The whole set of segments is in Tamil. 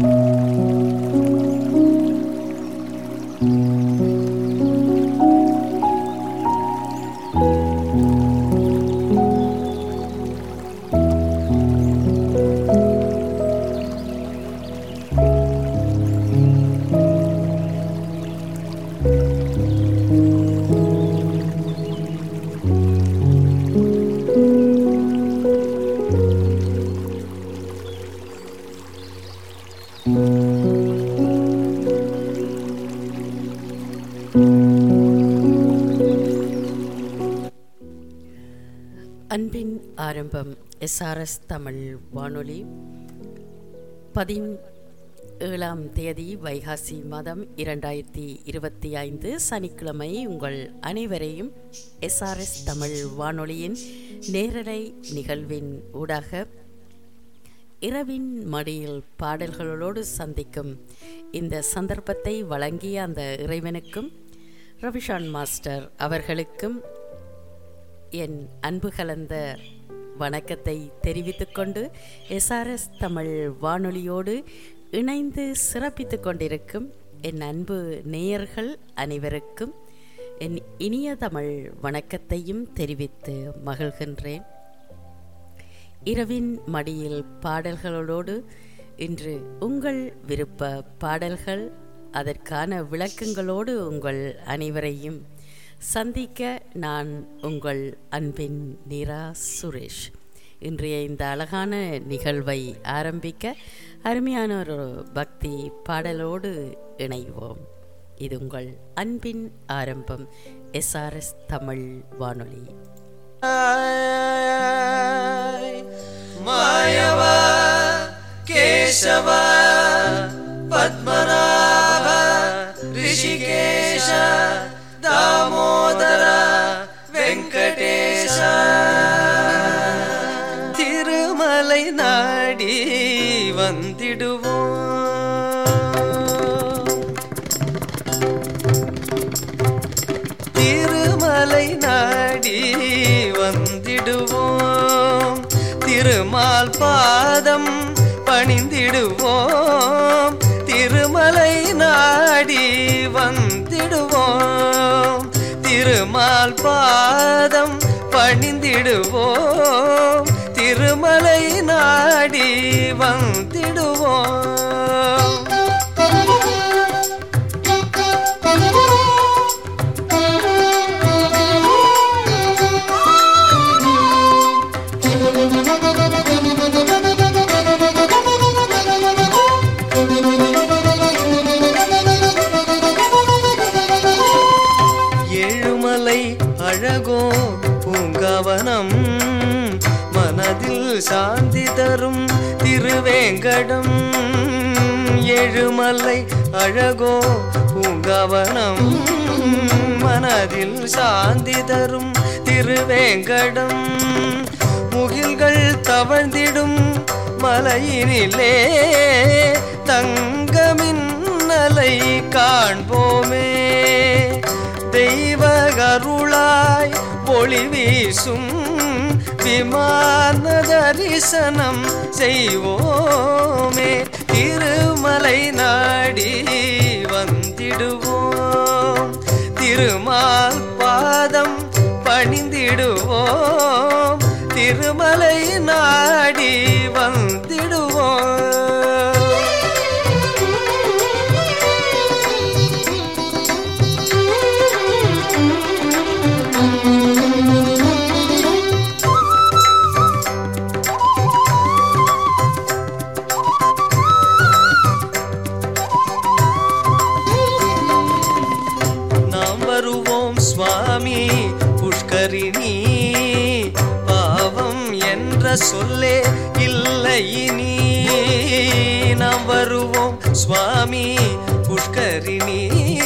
அன்பின் ஆரம்பம் எஸ்ஆர்எஸ் தமிழ் வானொலி பதின் ஏழாம் தேதி வைகாசி மாதம் இரண்டாயிரத்தி இருபத்தி ஐந்து சனிக்கிழமை உங்கள் அனைவரையும் எஸ்ஆர்எஸ் தமிழ் வானொலியின் நேரலை நிகழ்வின் ஊடாக இரவின் மடியில் பாடல்களோடு சந்திக்கும் இந்த சந்தர்ப்பத்தை வழங்கிய அந்த இறைவனுக்கும் ரவிஷான் மாஸ்டர் அவர்களுக்கும் என் அன்பு கலந்த வணக்கத்தை தெரிவித்துக்கொண்டு எஸ்ஆர்எஸ் தமிழ் வானொலியோடு இணைந்து சிறப்பித்துக் கொண்டிருக்கும் என் அன்பு நேயர்கள் அனைவருக்கும் என் இனிய தமிழ் வணக்கத்தையும் தெரிவித்து மகிழ்கின்றேன் இரவின் மடியில் பாடல்களோடு இன்று உங்கள் விருப்ப பாடல்கள் அதற்கான விளக்கங்களோடு உங்கள் அனைவரையும் சந்திக்க நான் உங்கள் அன்பின் நிரா சுரேஷ் இன்றைய இந்த அழகான நிகழ்வை ஆரம்பிக்க அருமையான ஒரு பக்தி பாடலோடு இணைவோம் இது உங்கள் அன்பின் ஆரம்பம் எஸ்ஆர்எஸ் தமிழ் வானொலி மாயவ கேசவ பத்மநாப ரிஷிகேஷ தாமோதர வெங்கடேஷ திருமலை நாடி வந்திடுவோம் திருமலை நாடி வந்திடுவோம் திருமால் பாதம் பணிந்திடுவோம் திருமலை நாடி வந்திடுவோம் திருமால் பாதம் பணிந்திடுவோம் திருமலை நாடி வந்திடுவோம் ஏழுமலை அழகோ பூங்காவனம் மனதில் சாந்தி தரும் திருவேங்கடம் ஏழுமலை அழகோ பூங்காவனம் மனதில் சாந்தி தரும் திருவேங்கடம் முகில்கள் தவழ்ந்திடும் மலையினிலே தங்கமின்னலை காண்போமே தெய்வ கருளாய் ஒளி வீசும் விமான தரிசனம் செய்வோமே திருமலை நாடி வந்திடுவோம் திருமால் பாதம் பணிந்திடுவோம் திருமலை நாடி வந்திடுவோம் நாம் வருவோம் சுவாமி புஷ்கரிணி பாவம் என்ற சொல்லே இல்லை இனி நாம் வருவோம் சுவாமி புஷ்கரிணி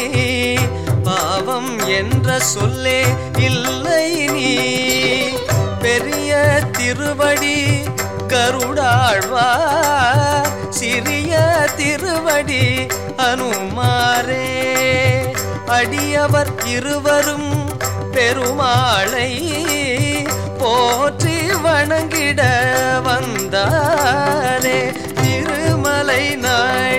பாவம் என்ற சொல்லே இல்லை நீ பெரிய திருவடி கருடாழ்வார் சிறிய திருவடி அனுமாரே அடியவர் இருவரும் பெருமாளை போற்றி வணங்கிட வந்தாரே திருமலை நாடி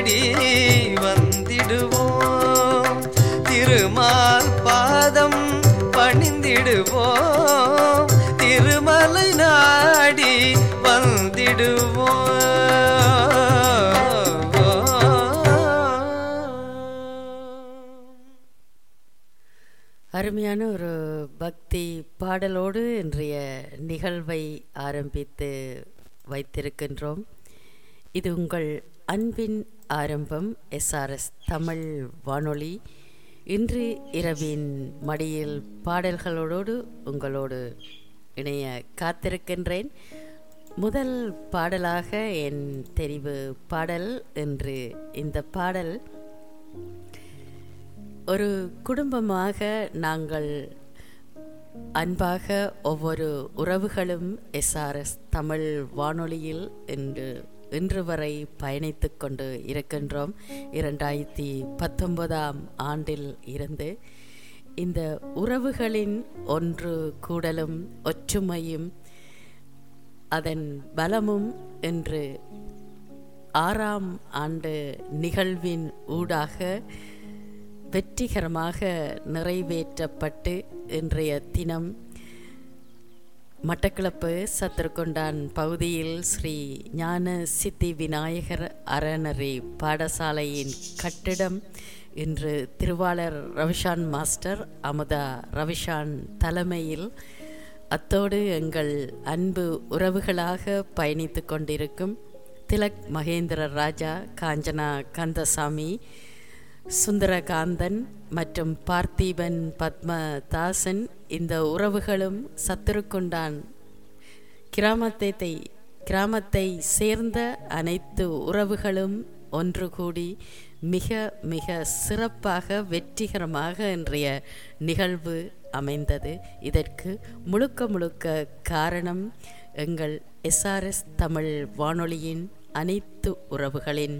அருமையான ஒரு பக்தி பாடலோடு இன்றைய நிகழ்வை ஆரம்பித்து வைத்திருக்கின்றோம் இது உங்கள் அன்பின் ஆரம்பம் எஸ்ஆர்எஸ் தமிழ் வானொலி இன்று இரவின் மடியில் பாடல்களோடு உங்களோடு இணைய காத்திருக்கின்றேன் முதல் பாடலாக என் தெரிவு பாடல் என்று இந்த பாடல் ஒரு குடும்பமாக நாங்கள் அன்பாக ஒவ்வொரு உறவுகளும் எஸ்ஆர்எஸ் தமிழ் வானொலியில் இன்று இன்று வரை பயணித்து கொண்டு இருக்கின்றோம் இரண்டாயிரத்தி பத்தொன்பதாம் ஆண்டில் இருந்து இந்த உறவுகளின் ஒன்று கூடலும் ஒற்றுமையும் அதன் பலமும் இன்று ஆறாம் ஆண்டு நிகழ்வின் ஊடாக வெற்றிகரமாக நிறைவேற்றப்பட்டு இன்றைய தினம் மட்டக்களப்பு சத்திரகொண்டான் பகுதியில் ஸ்ரீ ஞான சித்தி விநாயகர் அறநெறி பாடசாலையின் கட்டிடம் இன்று திருவாளர் ரவிஷான் மாஸ்டர் அமுதா ரவிஷான் தலைமையில் அத்தோடு எங்கள் அன்பு உறவுகளாக பயணித்து கொண்டிருக்கும் திலக் மகேந்திர ராஜா காஞ்சனா கந்தசாமி சுந்தரகாந்தன் மற்றும் பார்த்திபன் பத்மதாசன் இந்த உறவுகளும் சத்துருக்குண்டான் கிராமத்தை கிராமத்தை சேர்ந்த அனைத்து உறவுகளும் ஒன்று கூடி மிக மிக சிறப்பாக வெற்றிகரமாக இன்றைய நிகழ்வு அமைந்தது இதற்கு முழுக்க முழுக்க காரணம் எங்கள் எஸ்ஆர்எஸ் தமிழ் வானொலியின் அனைத்து உறவுகளின்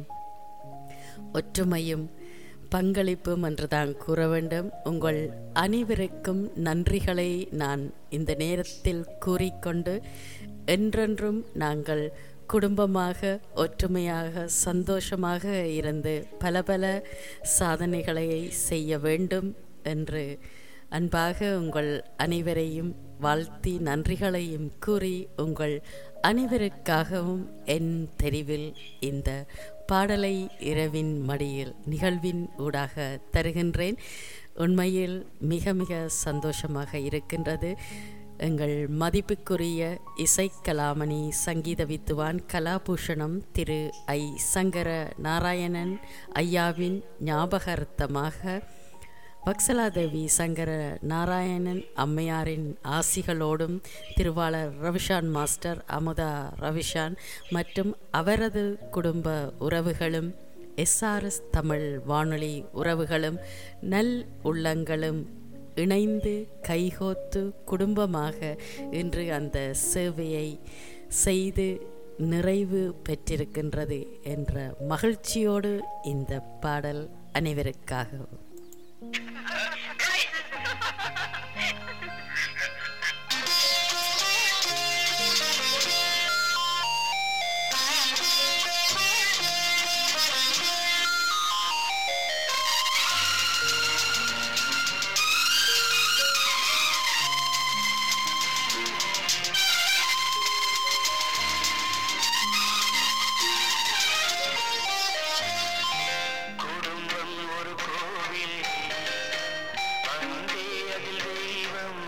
ஒற்றுமையும் பங்களிப்பும் என்று தான் கூற வேண்டும் உங்கள் அனைவருக்கும் நன்றிகளை நான் இந்த நேரத்தில் கூறிக்கொண்டு என்றென்றும் நாங்கள் குடும்பமாக ஒற்றுமையாக சந்தோஷமாக இருந்து பல பல சாதனைகளை செய்ய வேண்டும் என்று அன்பாக உங்கள் அனைவரையும் வாழ்த்தி நன்றிகளையும் கூறி உங்கள் அனைவருக்காகவும் என் தெரிவில் இந்த பாடலை இரவின் மடியில் நிகழ்வின் ஊடாக தருகின்றேன் உண்மையில் மிக மிக சந்தோஷமாக இருக்கின்றது எங்கள் மதிப்புக்குரிய இசைக்கலாமணி சங்கீத வித்துவான் கலாபூஷணம் திரு ஐ சங்கர நாராயணன் ஐயாவின் ஞாபகார்த்தமாக வக்சலாதேவி சங்கர நாராயணன் அம்மையாரின் ஆசிகளோடும் திருவாளர் ரவிஷான் மாஸ்டர் அமுதா ரவிஷான் மற்றும் அவரது குடும்ப உறவுகளும் எஸ்ஆர்எஸ் தமிழ் வானொலி உறவுகளும் நல் உள்ளங்களும் இணைந்து கைகோத்து குடும்பமாக இன்று அந்த சேவையை செய்து நிறைவு பெற்றிருக்கின்றது என்ற மகிழ்ச்சியோடு இந்த பாடல் அனைவருக்காகவும் குடும்பம் ஒரு கோவில் அன்பே அதில் தெய்வம்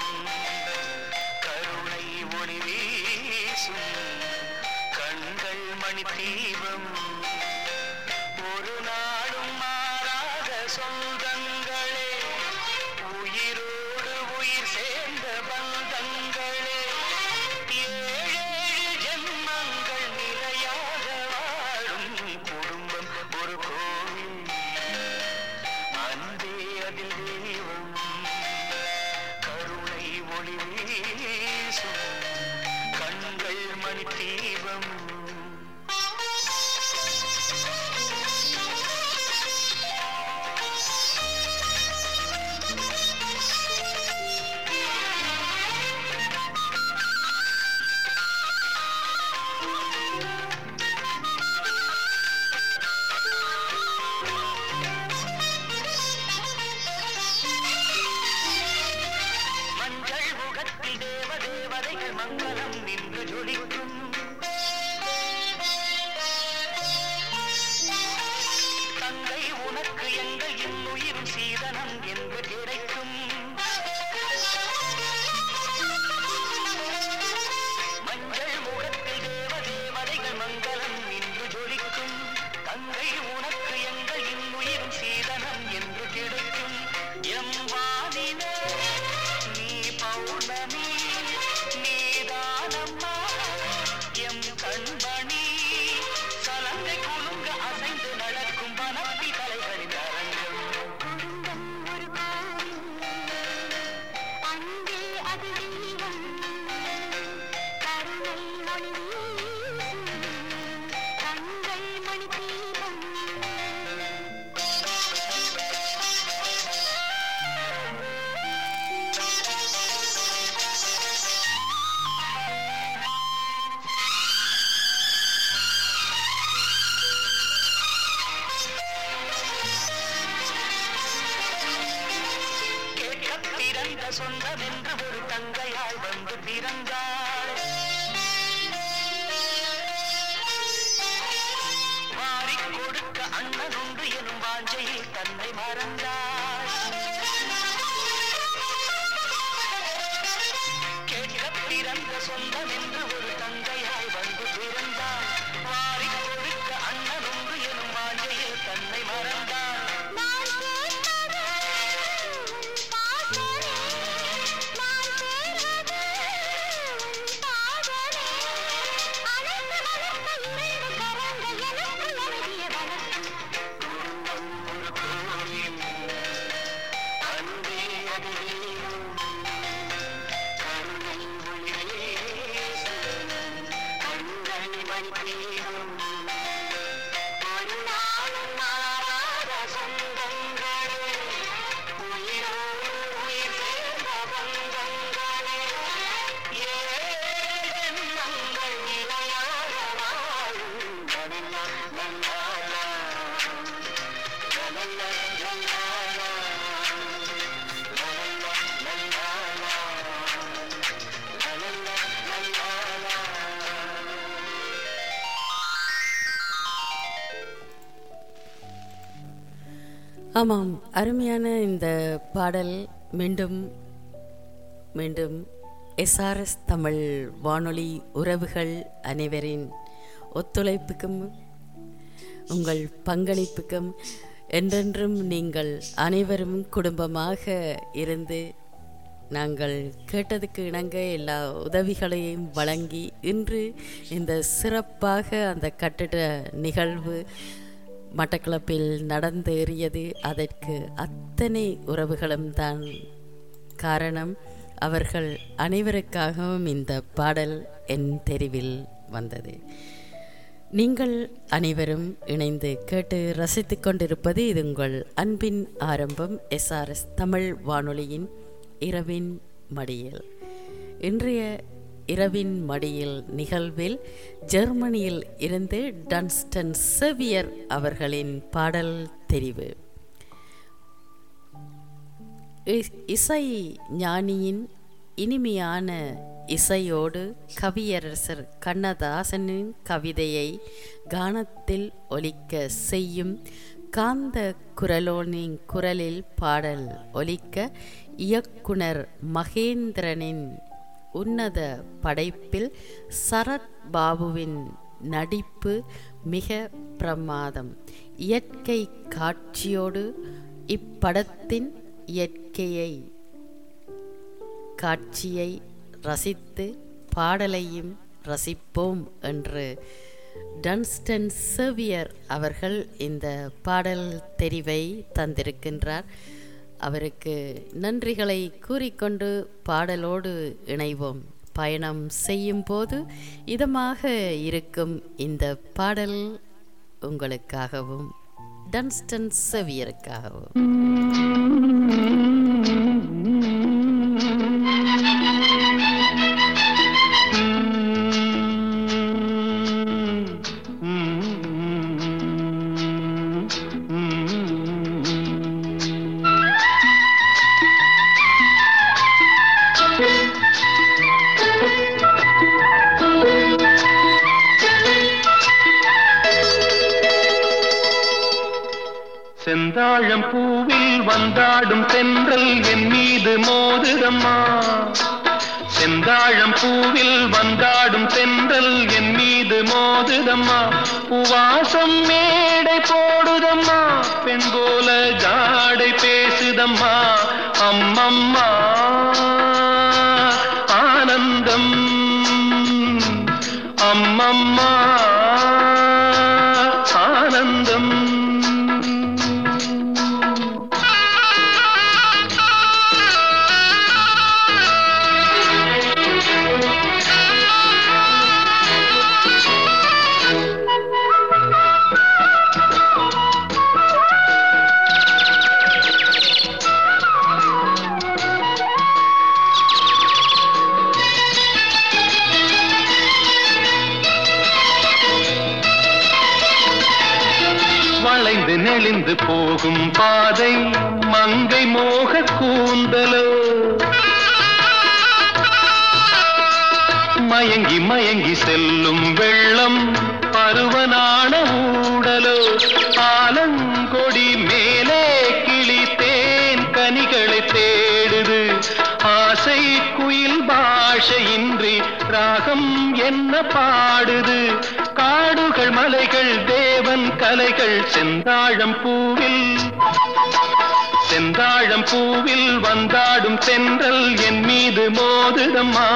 கருணை ஒளி வீசும் கண்கள் மணி தீபம் ஒரு நாளும் மாறாத சொந்தங்களே உயிரோடு உயிர் சேர்ந்த பந்தங்களே ஏழேழு ஜென்மங்கள் நிலையாக வாழும் குடும்பம் ஒரு கோவில் அன்பே அதில் தெய்வம் கருணை ஒளி வீசும் கண்கள் மணி தீபம் மஞ்சள் முகத்தில் தேவ தேவதைகள் மங்களம் நின்று ஜொலிக்கும் தங்கை உனக்கு எங்கள் இன்னுயிரும் சீதனம் என்று கிடைக்கும் மங்கை குலுங்க அசைந்து நடக்கும் வனப்பி தலைகளின் அரங்கம் குடும்பம் ஒரு கோவில் அன்பே அது தெய்வம் கருணை மொழி வீசும் கண்கள் மணி தீபம் கேட்க பிறந்த சொந்தம் என்று ஒரு தங்கையாய் வந்து பிறந்தாள் வாரிக் கொடுக்க அண்ணன் உண்டு எனும் வாஞ்சையில் தன்னை மறந்தாள் கேட்க பிறந்த சொந்தம் என்று ஒரு தங்கையாய் வந்து பிறந்தாள் வாரிக் கொடுக்க அண்ணன் உண்டு எனும் வாஞ்சையில் தன்னை மறந்தாள் நான் கேட்டது பாசனே நான் சேர்வது பாதனே அனைத்து வளர்த்த இரண்டு கரங்கள் எனக்கு எழுதிய வளர்க்கும் ஒரு கோவில் அன்பே அது தெய்வம். கருணை மொழி வீசும் கண்கள் மணி தீபம். ஒரு நாளும் மாறாத சொந்தங்களே, உயிரோடு உயிர் சேர்ந்த பந்தங்களே, ஏழு ஜென்மங்கள் நிலையாக வாழும் லலலா, லலாலா. லலலா, லலாலா. லலலா, லலாலா. லலலா, லலாலா. ஆமாம் அருமையான இந்த பாடல் மீண்டும் மீண்டும் எஸ்ஆர்எஸ் தமிழ் வானொலி உறவுகள் அனைவரின் ஒத்துழைப்புக்கும் உங்கள் பங்களிப்புக்கும் என்றென்றும் நீங்கள் அனைவரும் குடும்பமாக இருந்து நாங்கள் கேட்டதுக்கு இணங்க எல்லா உதவிகளையும் வழங்கி இன்று இந்த சிறப்பாக அந்த கட்டிட நிகழ்வு மட்டக்களப்பில் நடந்தேறியது அதற்கு அத்தனை உறவுகளும் தான் காரணம் அவர்கள் அனைவருக்காகவும் இந்த பாடல் என் தெரிவில் வந்தது நீங்கள் அனைவரும் இணைந்து கேட்டு ரசித்துக் கொண்டிருப்பது இது உங்கள் அன்பின் ஆரம்பம் எஸ்ஆர்எஸ் தமிழ் வானொலியின் இரவின் மடியில் இன்றைய இரவின் மடியில் நிகழ்வில் ஜெர்மனியில் இருந்து டன்ஸ்டன் செவியர் அவர்களின் பாடல் தெரிவு இ- இசை ஞானியின் இனிமையான இசையோடு கவியரசர் கண்ணதாசனின் கவிதையை கானத்தில் ஒலிக்க செய்யும் காந்த குரலோனின் குரலில் பாடல் ஒலிக்க இயக்குனர் மகேந்திரனின் உன்னத படைப்பில் சரத் பாபுவின் நடிப்பு மிக பிரமாதம் இயற்கை காட்சியோடு இப்படத்தின் இயற்கையை காட்சியை ரசித்து பாடலையும் ரசிப்போம் என்று டன்ஸ்டன் சேவியர் அவர்கள் இந்த பாடல் தெரிவை தந்திருக்கின்றார் அவருக்கு நன்றிகளை கூறிக்கொண்டு பாடலோடு இணைவோம் பயணம் செய்யும் போது இதமாக இருக்கும் இந்த பாடல் உங்களுக்காகவும் டன்ஸ்டன் செவியருக்காகவும் செந்தாழம் பூவில் வந்தாடும் தென்றல் என் மீது மோதுதம்மா செந்தாழம் பூவில் வந்தாடும் தென்றல் என் மீது மோதுதம்மா உவாசம் மேடை போடுதம்மா பெண் போல ஜாடை பேசுதம்மா அம்மம்மா ஆனந்தம் அம்மம்மா ஆனந்தம் வளைந்து நெளிந்து போகும் பாதை மங்கை மோக கூந்தலோ மயங்கி மயங்கி செல்லும் வெள்ளம் பருவனான ஊடலோ ஆலங்கொடி மேலே கிளி தேன் கனிகளை தேடுது ஆசை குயில் பாஷையின்றி ராகம் என்ன பாடுது காடுகள் மலைகள் தேவன் கலைகள் செந்தாழம் பூவில் செந்தாழம் பூவில் வந்தாடும் தென்றல் என் மீது மோதுதம்மா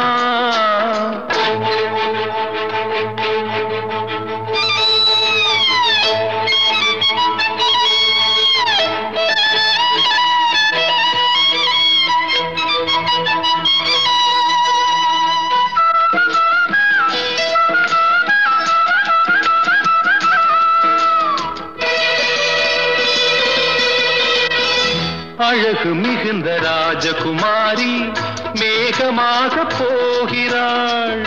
அழகு மிகுந்த ராஜகுமாரி மேகமாக போகிறாள்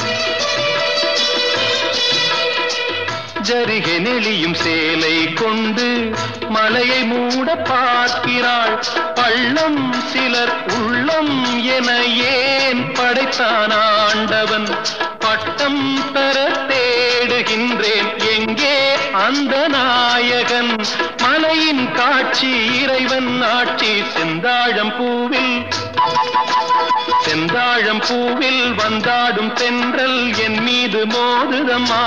ஜரிகை நெளியும் சேலை கொண்டு மலையை மூட பார்க்கிறாள் பள்ளம் சிலர் உள்ளம் என ஏன் படைத்தான் ஆண்டவன் பட்டம் பெற தேடுகின்றேன் எங்கே அந்த நாயகன் மலையின் காட்சி இறைவன் ஆட்சி செந்தாழம் பூவில் செந்தாழம் பூவில் வந்தாடும் தென்றல் என் மீது மோதுதம்மா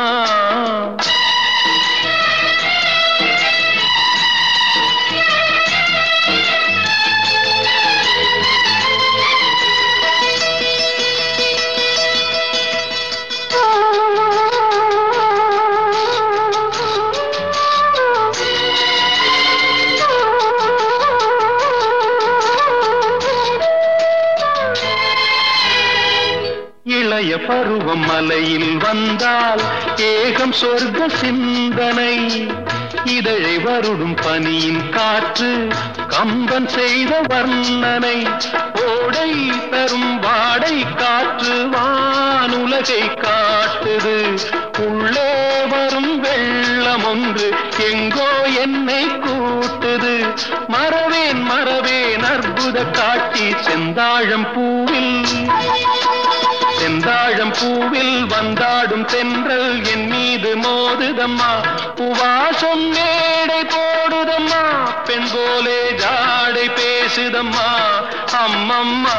இளைய பருவம் மலையில் வந்தால் ஏகம் சொர்க்க சிந்தனை இதழை வருடும் பனியின் காற்று கம்பன் செய்த வர்ணனை ஓடை தரும் வாடை காற்று வானுலகை காட்டுது உள்ளே வரும் வெள்ளம் ஒன்று எங்கோ என்னை கூட்டுது மறவேன் மறவேன் அற்புத காட்சி செந்தாழம் பூவில் செந்தாழம் பூவில் வந்தாடும் தென்றல் என் மீது மோதுதம்மா உவாசம் மேடை போடுதம்மா பெண் போலே ஜாடை பேசுதம்மா அம்மம்மா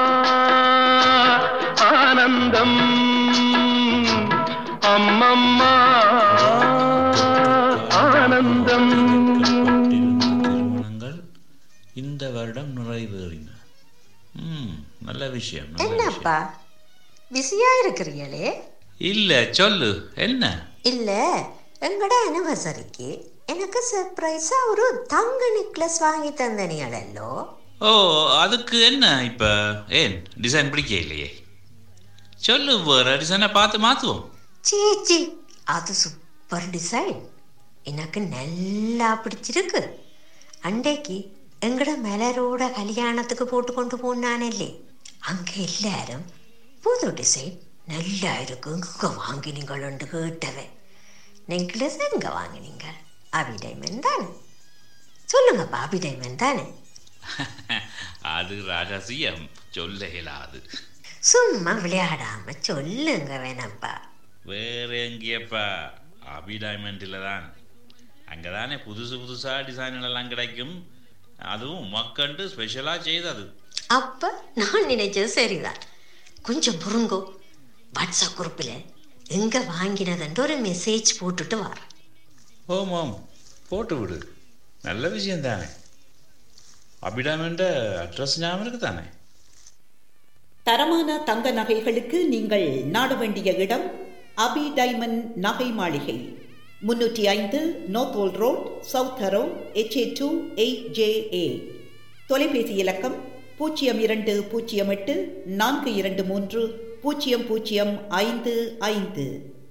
ஆனந்தம் அம்மம்மா ஆனந்தம் திருமணங்கள் இந்த வருடம் நிறைவேறின ம் நல்ல விஷயம் நல்ல விஷயம் என்னப்பா பிஸியா இருக்கிறீங்களே இல்ல சொல்லு என்ன இல்ல எங்கட அனிவர்சரிக்கு எனக்கு சர்ப்ரைஸா ஒரு தங்க நெக்லஸ் வாங்கி தந்தனீங்களோ ஓ அதுக்கு என்ன இப்ப ஏன் டிசைன் பிடிக்க இல்லையே சொல்லு வேற டிசைனை பார்த்து மாத்துவோம் சீச்சி அது சூப்பர் டிசைன் எனக்கு நல்லா பிடிச்சிருக்கு அன்றைக்கு எங்கட மலரோட கல்யாணத்துக்கு போட்டு கொண்டு போனானல்லே அங்க எல்லாரும் புது டிசைன் நல்லா இருக்கு இங்க வாங்கினீங்களு கேட்டவன் நெக்லஸ் எங்க வாங்கினீங்க அபிடைமன் தானே சொல்லுங்கப்பா அபிடைமன் தானே அது ரகசியம் சொல்ல இயலாது சும்மா விளையாடாம சொல்லுங்க வேணாப்பா வேற எங்கேயப்பா அபி டைமண்டில் தான் அங்கே தானே புதுசு புதுசாக டிசைன்கள் எல்லாம் கிடைக்கும் அதுவும் மக்கண்டு ஸ்பெஷலாக செய்தது அப்ப நான் நினைச்சது சரிதான் கொஞ்சம் பொறுங்கோ வாட்ஸ்அப் குரூப்பில் எங்க வாங்கினதுன்ற ஒரு மெசேஜ் போட்டுட்டு வர ஓம் ஓம் போட்டு விடு நல்ல விஷயம் தானே அபிடாமண்ட அட்ரஸ் ஞாபகம் இருக்கு தானே தரமான தங்க நகைகளுக்கு நீங்கள் நாட வேண்டிய இடம் அபி டைமண்ட் நகை மாளிகை முன்னூற்றி ஐந்து North Old Road South Harrow HA two eight J A தொலைபேசி இலக்கம் பூஜ்ஜியம் இரண்டு பூஜ்ஜியம் எட்டு நான்கு இரண்டு மூன்று பூஜ்ஜியம் பூஜ்ஜியம் ஐந்து ஐந்து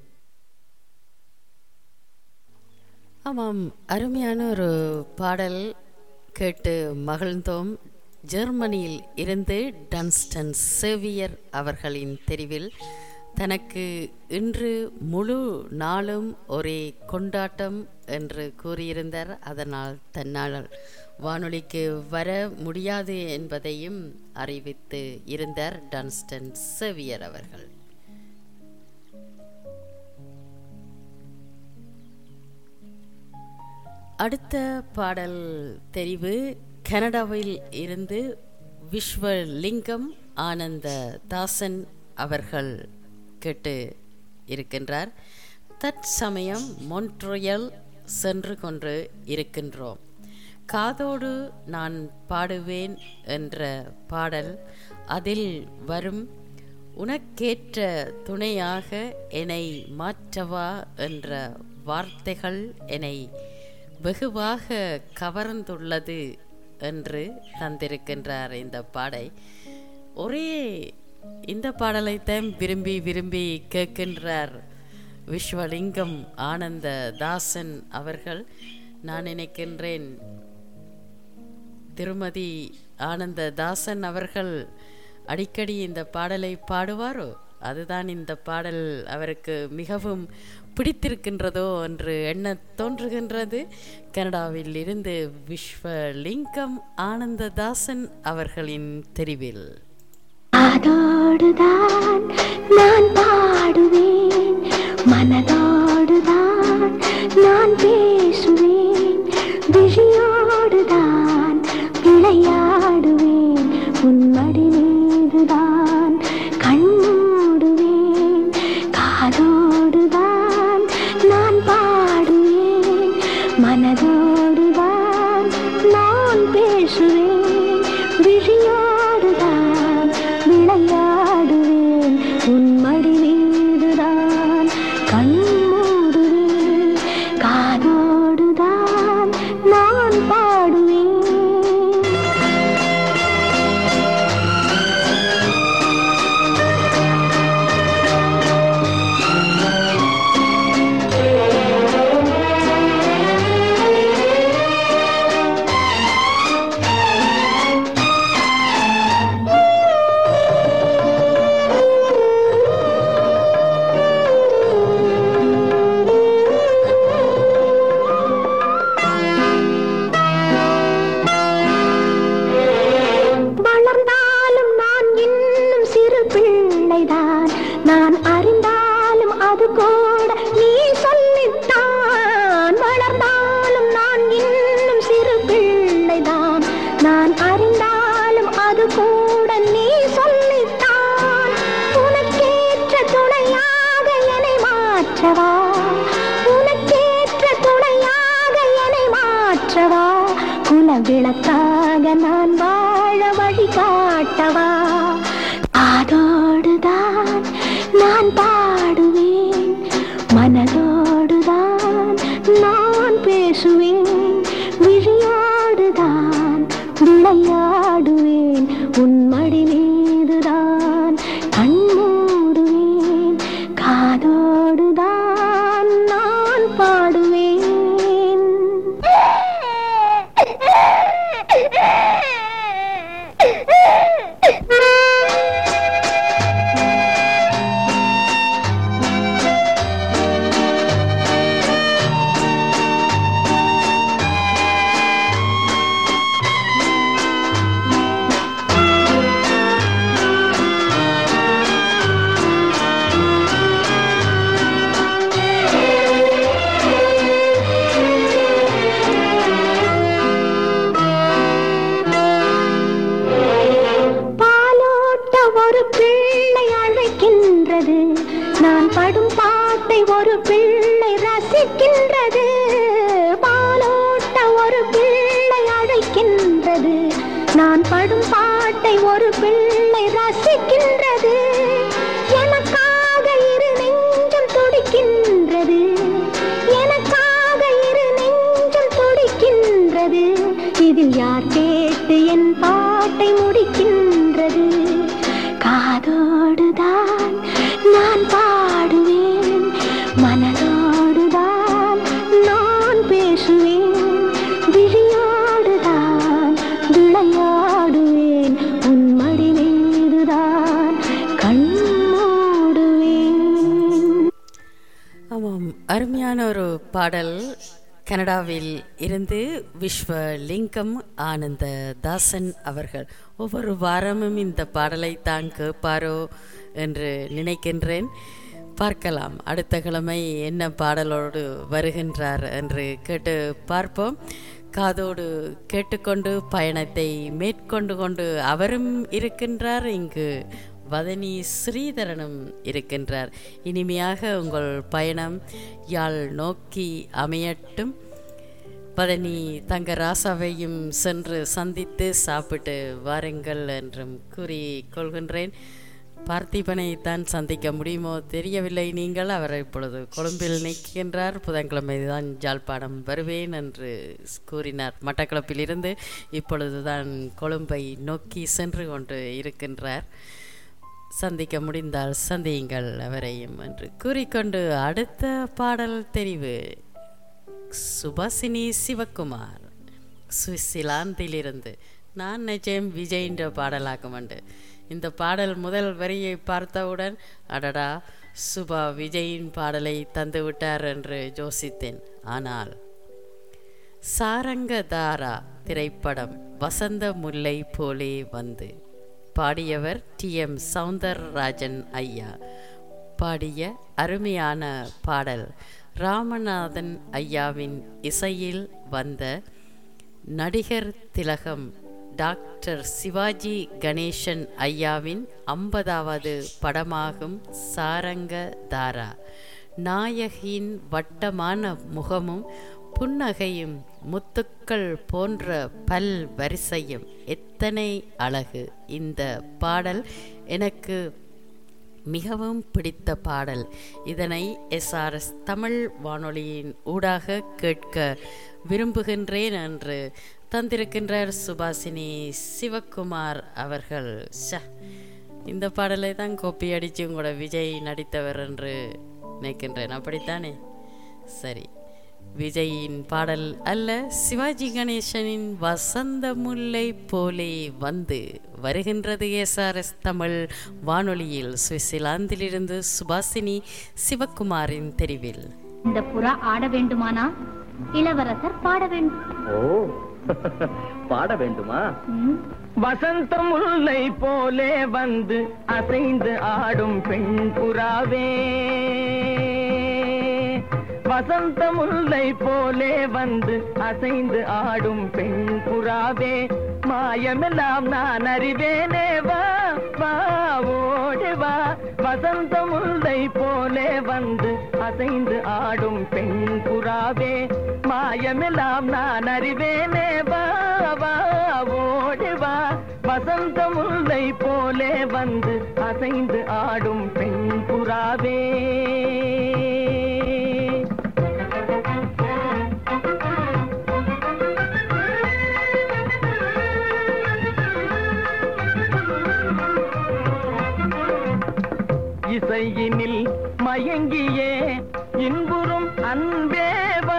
ஆமாம் அருமையான ஒரு பாடல் கேட்டு மகிழ்ந்தோம் ஜெர்மனியில் இருந்து டன்ஸ்டன் சேவியர் அவர்களின் தெரிவில் தனக்கு இன்று முழு நாளும் ஒரே கொண்டாட்டம் என்று கூறியிருந்தார் அதனால் தன்னால் வானொலிக்கு வர முடியாது என்பதையும் அறிவித்து இருந்தார் டன்ஸ்டன் சேவியர் அவர்கள் அடுத்த பாடல் தெரிவு கனடாவில் இருந்து விஸ்வலிங்கம் ஆனந்த தாசன் அவர்கள் கேட்டு இருக்கின்றார் தற்சமயம் மொன்ட்ரியல் சென்று கொண்டு இருக்கின்றோம் காதோடு நான் பாடுவேன் என்ற பாடல் அதில் வரும் உனக்கேற்ற துணையாக என்னை மாற்றவா என்ற வார்த்தைகள் என்னை வெகுவாக கவர்ந்துள்ளது என்று தந்திருக்கின்றார் இந்த பாடை ஒரே இந்த பாடலைத்தான் விரும்பி விரும்பி கேட்கின்றார் விஸ்வலிங்கம் ஆனந்த தாசன் அவர்கள் நான் நினைக்கின்றேன் திருமதி ஆனந்த தாசன் அவர்கள் அடிக்கடி இந்த பாடலை பாடுவாரோ அதுதான் இந்த பாடல் அவருக்கு மிகவும் பிடித்திருக்கின்றதோ என்று எண்ண தோன்றுகின்றது கனடாவில் இருந்து விஸ்வலிங்கம் ஆனந்ததாசன் அவர்களின் தெரிவில் காதோடுதான் நான் பாடுவேன் மனதோடுதான் நான் பேசுவேன் விழியோடுதான் விளையாடுவேன் உன்மடி மீதுதான் கண்மூடுவேன் காதோடுதான் நான் பாடுவேன் மனதோடுதான் நான் பேசுவேன் விழியோடுதான் விளையாடுவேன் உன்மடி மீதுதான் கண்மூடுவேன் காதோடுதான் நான் பாடுவேன் வளர்ந்தாலும் நான் இன்னும் சிறு பிள்ளைதான் நான் அறிந்தாலும் அது கூட நீ சொல்லித்தான் வளர்ந்தாலும் நான் இன்னும் சிறு பிள்ளைதான் நான் அறிந்தாலும் அது கூட நீ சொல்லித்தான் உனக்கேற்ற துணையாக என்னை மாற்றவா உனக்கேற்ற துணையாக என்னை மாற்றவா குல விளக்காக நான் வாழ வழி காட்டவா காதோடுதான் நான் பாடுவேன் மனதோடுதான் நான் பேசுவேன் விழியோடுதான் விளையாடுவேன் உன் மடி மீதுதான் கண்மூடுவேன் காதோடுதான் நான் பாடுவேன் பாலோட்ட ஒரு பிள்ளை அழைக்கின்றது நான் படும் பாட்டை ஒரு பிள்ளை ரசிக்கின்றது பாலோட்ட ஒரு பிள்ளை அழைக்கின்றது நான் படும் பாட்டை ஒரு பிள்ளை ரசிக்கின்றது எனக்காக இரு நெஞ்சம் துடிக்கின்றது எனக்கு மெட்டு என் பாட்டை முடிக்கின்றது காதோடுதான் நான் பாடுவேன் மனதோடுதான் நான் பேசுவேன் விழியோடுதான் விளையாடுவேன் உன் மடி மீதுதான் கண் மூடுவேன் ஆமாம் அருமையான ஒரு பாடல் கனடாவில் இருந்து விஸ்வலிங்கம் ஆனந்த தாசன் அவர்கள் ஒவ்வொரு வாரமும் இந்த பாடலை தான் கேட்பாரோ என்று நினைக்கின்றேன் பார்க்கலாம் அடுத்த கிழமை என்ன பாடலோடு வருகின்றார் என்று கேட்டு பார்ப்போம் காதோடு கேட்டுக்கொண்டு பயணத்தை மேற்கொண்டு கொண்டு அவரும் இருக்கின்றார் இங்கு வதனி ஸ்ரீதரனும் இருக்கின்றார் இனிமையாக உங்கள் பயணம் யாழ் நோக்கி அமையட்டும் பதனி தங்க ராசாவையும் சென்று சந்தித்து சாப்பிட்டு வாருங்கள் என்றும் கூறி கொள்கின்றேன் பார்த்திபனை தான் சந்திக்க முடியுமோ தெரியவில்லை நீங்கள் அவர் இப்பொழுது கொழும்பில் நிற்கின்றார் புதன்கிழமை தான் ஜாழ்ப்பாணம் வருவேன் என்று கூறினார் மட்டக்களப்பிலிருந்து இப்பொழுதுதான் கொழும்பை நோக்கி சென்று கொண்டு இருக்கின்றார் சந்திக்க முடிந்தால் சந்தியுங்கள் அவரையும் என்று கூறிக்கொண்டு அடுத்த பாடல் தெரிவு சுபாசினி சிவகுமார் சுவிட்சர்லாந்திலிருந்து நான் நிச்சயம் விஜயின்ற பாடலாக்கும் உண்டு இந்த பாடல் முதல் வரியை பார்த்தவுடன் அடடா சுபா விஜயின் பாடலை தந்து விட்டார் என்று யோசித்தேன் ஆனால் சாரங்கதாரா திரைப்படம் வசந்த முல்லை போலே வந்து பாடியவர் டி எம் சவுந்தரராஜன் ஐயா பாடிய அருமையான பாடல் ராமநாதன் ஐயாவின் இசையில் வந்த நடிகர் திலகம் டாக்டர் சிவாஜி கணேசன் ஐயாவின் ஐம்பதாவது படமாகும் சாரங்கதாரா நாயகியின் வட்டமான முகமும் புன்னகையும் முத்துக்கள் போன்ற பல் வரிசையும் எத்தனை அழகு இந்த பாடல் எனக்கு மிகவும் பிடித்த பாடல் இதனை எஸ்ஆர்எஸ் தமிழ் வானொலியின் ஊடாக கேட்க விரும்புகின்றேன் என்று தந்திருக்கின்றார் சுபாசினி சிவகுமார் அவர்கள் ஷ இந்த பாடலை தான் கோப்பி அடித்து உங்களோட விஜய் நடித்தவர் என்று நினைக்கின்றேன் அப்படித்தானே சரி விஜயின் பாடல் அல்ல சிவாஜி கணேசனின் வசந்த முல்லை போலே வந்து வருகின்றது எஸ்ஆர்எஸ் தமிழ் வானொலியில் சுவிட்சர்லாந்திலிருந்து சுபாசினி சிவகுமாரின் தெரிவில் இந்த புறா ஆட வேண்டுமானா இளவரசர் பாட வேண்டும் ஓ பாட வேண்டுமா ம், வசந்த முல்லை போலே வந்து அசைந்து ஆடும் பெண் புறாவே வசந்த முல்லை போலே வந்து அசைந்து ஆடும் பெண் புறாவே மாயமெல்லாம் நான் அறிவேனே வா வா ஓடி வா வசந்த முல்லை போலே வந்து அசைந்து ஆடும் பெண் புறாவே மாயமெல்லாம் நான் அறிவேனே வா வா ஓடி வா வசந்த முல்லை போலே வந்து அசைந்து ஆடும் பெண் புறாவே இசையினில் மயங்கியே இன்புறும் அன்பேவா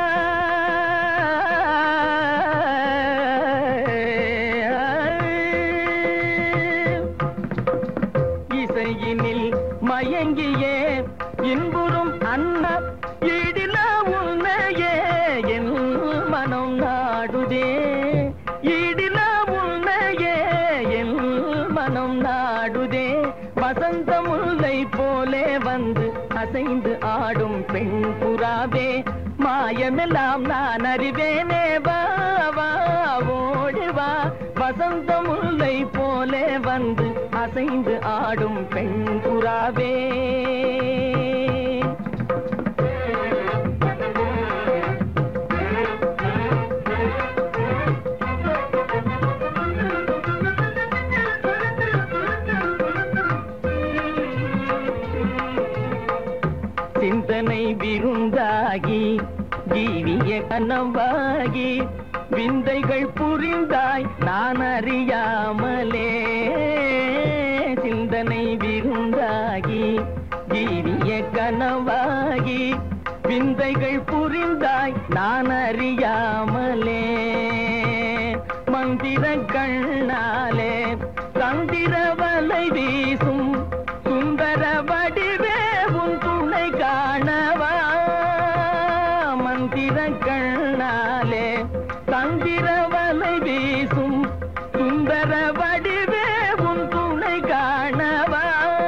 இசையினில் மயங்கியே இன்புறும் அன்ன ஈடில உன்னையே என் மனம் நாடுதே ஈடில உன்னையே என் மனம் நாடுதே வசந்த முல்லை போலே வந்து அசைந்து ஆடும் பெண் புறாவே மாயமெல்லாம் நான் அறிவேனே வா வா ஓடி வா வசந்த முல்லை போலே வந்து அசைந்து ஆடும் பெண் புறாவே சிந்தனை விருந்தாகி ஜீவிய கனவாகி விந்தைகள் புரிந்தாய் நான் அறியாமலே சிந்தனை விருந்தாகி ஜீவிய கனவாகி விந்தைகள் புரிந்தாய் நான் அறியாமலே மந்திர கண்ணாலே சந்திர வலை வீசும் சுந்தர வடிவே உன் துணை காணவா மந்திர கண்ணாலே சந்திர வலை வீசும் சுந்தர வடிவே உன் துணை காணவா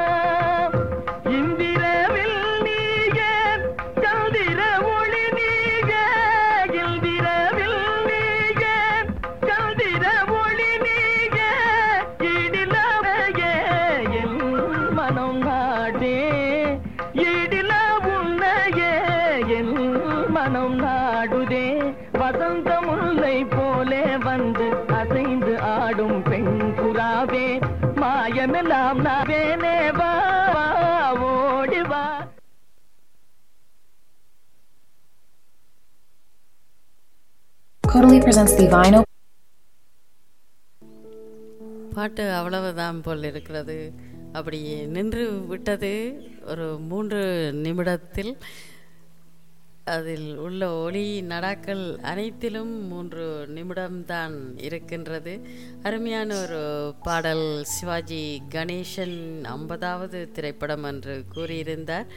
இந்திரவில் நீயே சந்திர ஒளி நீயே இந்திரவில் நீயே சந்திர ஒளி நீயே இடிலவையே என் மனம் நாடே இடில உன்னையே என் மனம் நாடுதே வசந்த முல்லை போலே வந்து அசைந்து ஆடும் பெண் புறாவே மாயமெல்லாம் நாவேனே வா வா, ஓடி வா Codily presents the vinyl பாட்டு அவ்வளவுதான் போல் இருக்கிறது அப்படி நின்று விட்டது ஒரு மூன்று நிமிடத்தில் அதில் உள்ள ஒளி நடாக்கள் அனைத்திலும் மூன்று நிமிடம்தான் இருக்கின்றது அருமையான ஒரு பாடல் சிவாஜி கணேசன் ஐம்பதாவது திரைப்படம் என்று கூறியிருந்தார்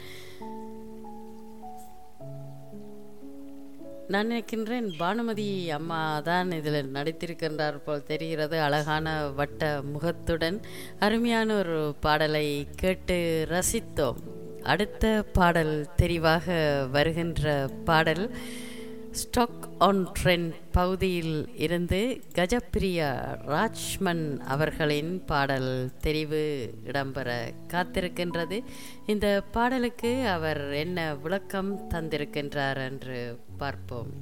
நான் நினைக்கின்றேன் பானுமதி அம்மா தான் இதில் நடித்திருக்கின்றார் போல் தெரிகிறது அழகான வட்ட முகத்துடன் அருமையான ஒரு பாடலை கேட்டு ரசித்தோம் அடுத்த பாடல் தெரிவாக வருகின்ற பாடல் ஸ்டாக் ஆன் ட்ரெண்ட் பகுதியில் இருந்து கஜப்பிரியா ராஜ்மன் அவர்களின் பாடல் தெரிவு இடம்பெற காத்திருக்கின்றது இந்த பாடலுக்கு அவர் என்ன விளக்கம் தந்திருக்கின்றார் என்று பார்ப்போம்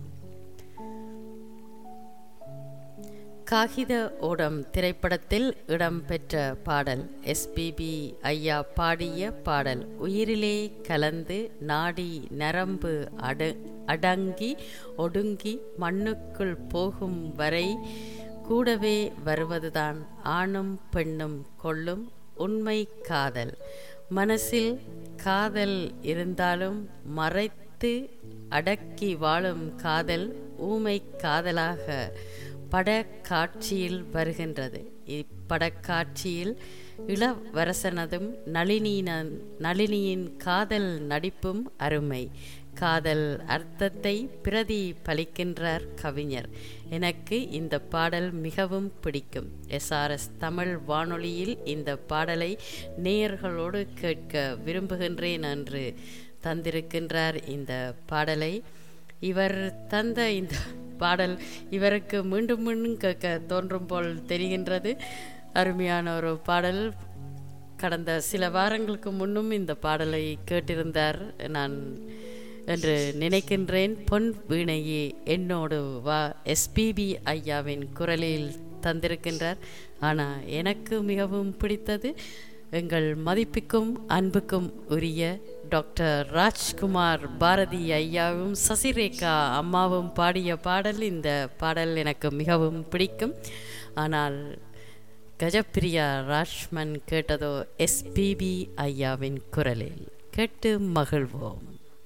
காகித ஓடம் திரைப்படத்தில் இடம்பெற்ற பாடல் எஸ்பிபி ஐயா பாடிய பாடல் உயிரிலே கலந்து நாடி நரம்பு அட அடங்கி ஒடுங்கி மண்ணுக்குள் போகும் வரை கூடவே வருவதுதான் ஆணும் பெண்ணும் கொள்ளும் உண்மை காதல் மனசில் காதல் இருந்தாலும் மறைத்து அடக்கி வாழும் காதல் ஊமை காதலாக படக்காட்சியில் வருகின்றது இப்படக்காட்சியில் இளவரசனதும் நளினியின நளினியின் காதல் நடிப்பும் அருமை காதல் அர்த்தத்தை பிரதிபலிக்கின்றார் கவிஞர் எனக்கு இந்த பாடல் மிகவும் பிடிக்கும் எஸ்ஆர்எஸ் தமிழ் வானொலியில் இந்த பாடலை நேயர்களோடு கேட்க விரும்புகின்றேன் என்று தந்திருக்கின்றார் இந்த பாடலை இவர் தந்த இந்த பாடல் இவருக்கு மீண்டும் மீண்டும் கேட்க தோன்றும் போல் தெரிகின்றது அருமையான ஒரு பாடல் கடந்த சில வாரங்களுக்கு முன்னும் இந்த பாடலை கேட்டிருந்தார் நான் என்று நினைக்கின்றேன் பொன் வீணையே என்னோடு வா எஸ்பிபி ஐயாவின் குரலில் தந்திருக்கின்றார் ஆனால் எனக்கு மிகவும் பிடித்தது எங்கள் மதிப்புக்கும் அன்புக்கும் உரிய டாக்டர் ராஜ்குமார் பாரதி ஐயாவும் சசிரேகா அம்மாவும் பாடிய பாடல் இந்த பாடல் எனக்கு மிகவும் பிடிக்கும் ஆனால் கஜப்பிரியா ராஜ்மன் கேட்டதோ எஸ்பிபி ஐயாவின் குரலில் கேட்டு மகிழ்வோம்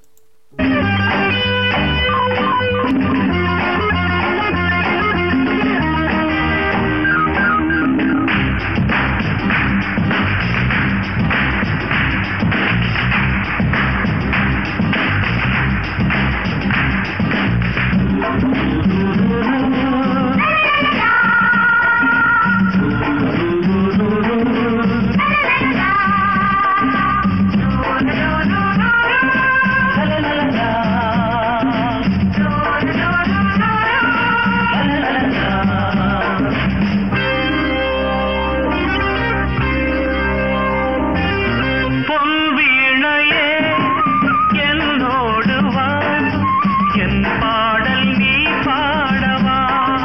பொன் வீணையே என்னோடு வா என் பாடல் நீ பாடவா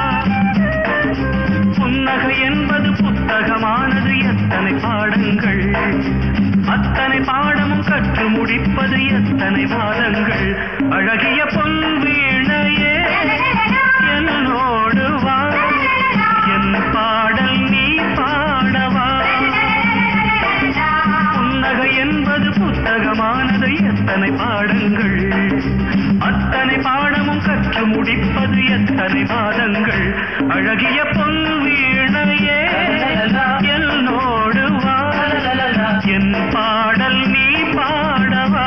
புன்னகை என்பது புத்தகமானது எத்தனை பாடங்கள் அத்தனை பாடமும் கற்று முடிப்பது எத்தனை மாதங்கள் அழகிய பொன் வீணையே முடிப்பது எத்தனை மாதங்கள் அழகிய பொன் வீணையே என்னோடு வா என் பாடல் நீ பாடவா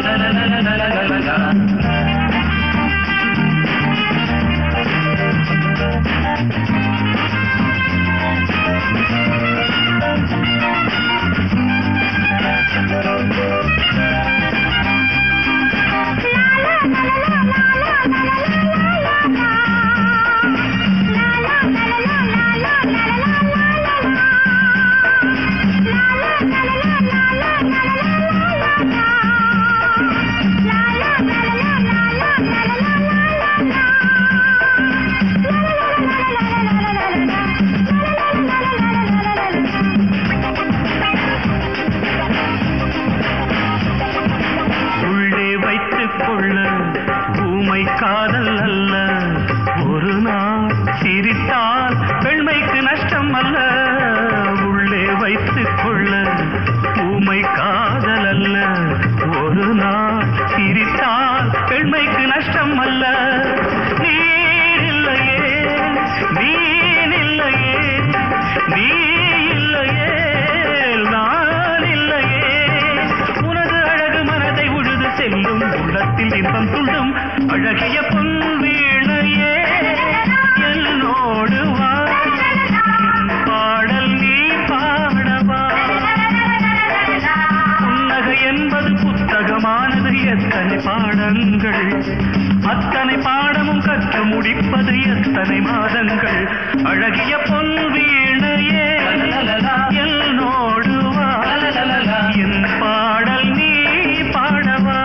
உள்ளே வைத்துக் கொள்ள ஊமை காதல் அல்ல ஒரு நாள் சிரித்தால் பெண்மைக்கு நஷ்டம் அல்ல உள்ளே வைத்துக் கொள்ள ஊமை காதல் அல்ல ஒரு நாள் சிரித்தால் பெண்மைக்கு நஷ்டம் அல்ல நீர் இல்லையே நீர் இல்லையே நீ இல்லையே நான் இல்லையே உனது அழகு மனதை உழுது செல்லும் உள்ளத்தில் இன்பம் துள்ளும் அழகிய பொன் வீணையே என்னோடு வா என் பாடல் நீ பாடவா புன்னகை என்பது புத்தகமானது எத்தனை பாடங்கள் அத்தனை பாடமும் கற்று முடிப்பது எத்தனை மாதங்கள் அழகிய பொன் வீணையே என்னோடு வா என் பாடல் நீ பாடவா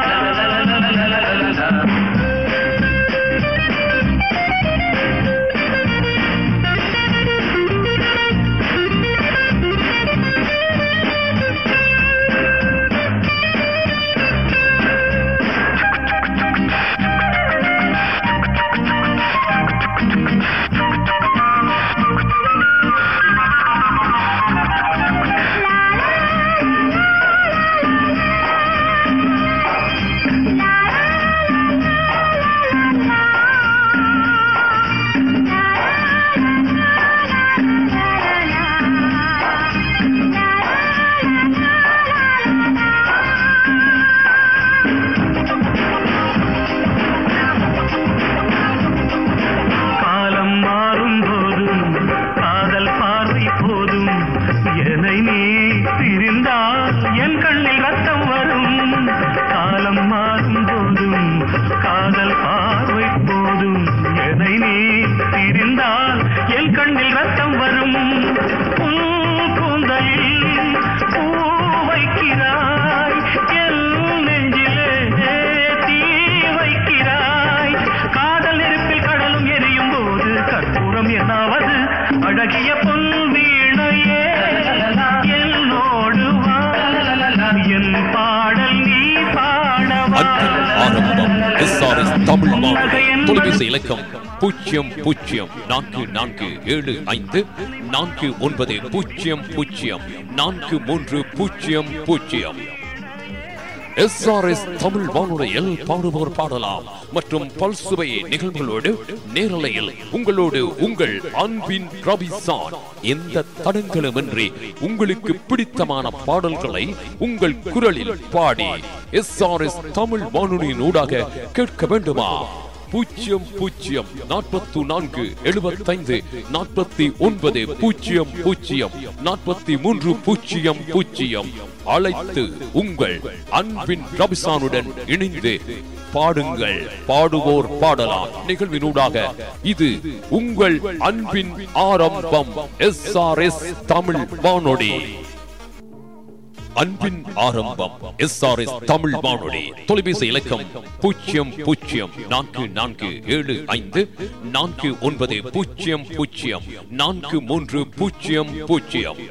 காலம் மாறும் போதும் காதல் பார்வை போதும் என்னை நீ பிரிந்தால் என் கண்ணில் ரத்தம் வரும் காலம் மாறும் போதும் காதல் பார்வை போதும் என்னை நீ பிரிந்தால் என் கண்ணில் ரத்தம் வரும் உன் கூந்தலில் பூ வைக்கிறாய் என் நெஞ்சிலே தீ வைக்கிறாய் காதல் நெருப்பில் கடலும் எரியும் போது கற்பூரம் என்னாவது அழகிய பொன் வீணையே என்னோடு வா என் பாடல் நீ பாடவா அன்பின் ஆரம்பம் எஸ்ஆர்எஸ் தமிழ் வானொலி தொலைபேசி இலக்கம் பூஜ்ஜியம் பூஜ்ஜியம் நான்கு நான்கு ஏழு ஐந்து நான்கு ஒன்பது பூஜ்ஜியம் பூஜ்ஜியம் நான்கு மூன்று பூஜ்ஜியம் பூஜ்ஜியம் எஸ்ஆர்எஸ் தமிழ் வானொலியில் பாடுவோர் பாடலாம் மற்றும் பல்சுவை நிகழ்வுகளோடு நேரலையில் உங்களோடு உங்கள் அன்பின் ரபிசான் எந்த தடங்களுமின்றி உங்களுக்கு பிடித்தமான பாடல்களை உங்கள் குரலில் பாடி எஸ்ஆர்எஸ் தமிழ் வானொலியின் ஊடாக கேட்க வேண்டுமா பூஜ்ஜியம் பூஜ்ஜியம் நாற்பத்து நான்கு எழுபத்தைந்து நாற்பத்தி ஒன்பது பூஜ்ஜியம் பூஜ்ஜியம் நாற்பத்தி மூன்று பூஜ்ஜியம் பூஜ்ஜியம் அழைத்து உங்கள் அன்பின் ரபிசானுடன் இணைந்து பாடுங்கள் பாடுவோர் பாடலாம் நிகழ்வினூடாக இது உங்கள் அன்பின் ஆரம்பம் எஸ் ஆர் எஸ் தமிழ் வானொலி அன்பின் ஆரம்பம் எஸ் ஆர் எஸ் தமிழ் வானொலி தொலைபேசி இலக்கம் பூஜ்ஜியம் பூஜ்ஜியம் நான்கு நான்கு ஏழு ஐந்து நான்கு ஒன்பது பூஜ்ஜியம் பூஜ்ஜியம் நான்கு மூன்று பூஜ்ஜியம் பூஜ்ஜியம்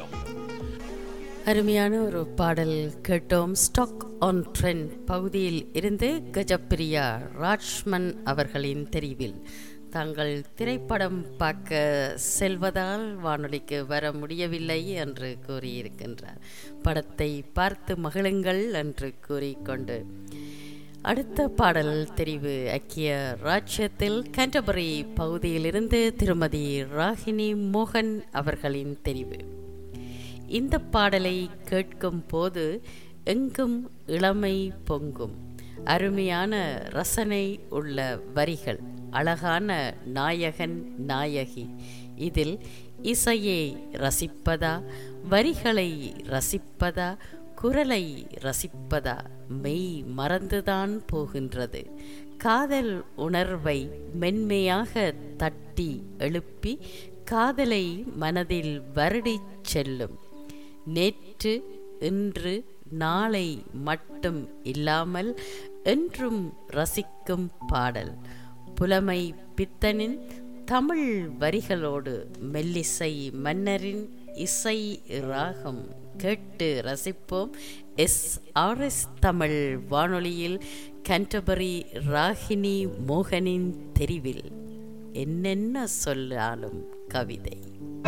அருமையான ஒரு பாடல் கேட்டோம் ஸ்டாக் ஆன் ட்ரெண்ட் பகுதியில் இருந்து கஜப்பிரியா ராஜ்மன் அவர்களின் தெரிவில் தாங்கள் திரைப்படம் பார்க்க செல்வதால் வானொலிக்கு வர முடியவில்லை என்று கூறியிருக்கின்றார் படத்தை பார்த்து மகிழுங்கள் என்று கூறிக்கொண்டு அடுத்த பாடல் தெரிவு ஐக்கிய ராஜ்யத்தில் கேண்டபரி பகுதியிலிருந்து திருமதி ராகினி மோகன் அவர்களின் தெரிவு இந்த பாடலை கேட்கும் போது எங்கும் இளமை பொங்கும் அருமையான ரசனை உள்ள வரிகள் அழகான நாயகன் நாயகி இதில் இசையை ரசிப்பதா வரிகளை ரசிப்பதா குரலை ரசிப்பதா மெய் மறந்துதான் போகின்றது காதல் உணர்வை மென்மையாக தட்டி எழுப்பி காதலை மனதில் வருடிச் செல்லும் நேற்று இன்று நாளை மட்டும் இல்லாமல் என்றும் ரசிக்கும் பாடல் புலமை பித்தனின் தமிழ் வரிகளோடு மெல்லிசை மன்னரின் இசை ராகம் கேட்டு ரசிப்போம் எஸ் ஆர் எஸ் தமிழ் வானொலியில் கேண்டபரி ராகினி மோகனின் தெரிவில் என்னென்ன சொல்லாலும் கவிதை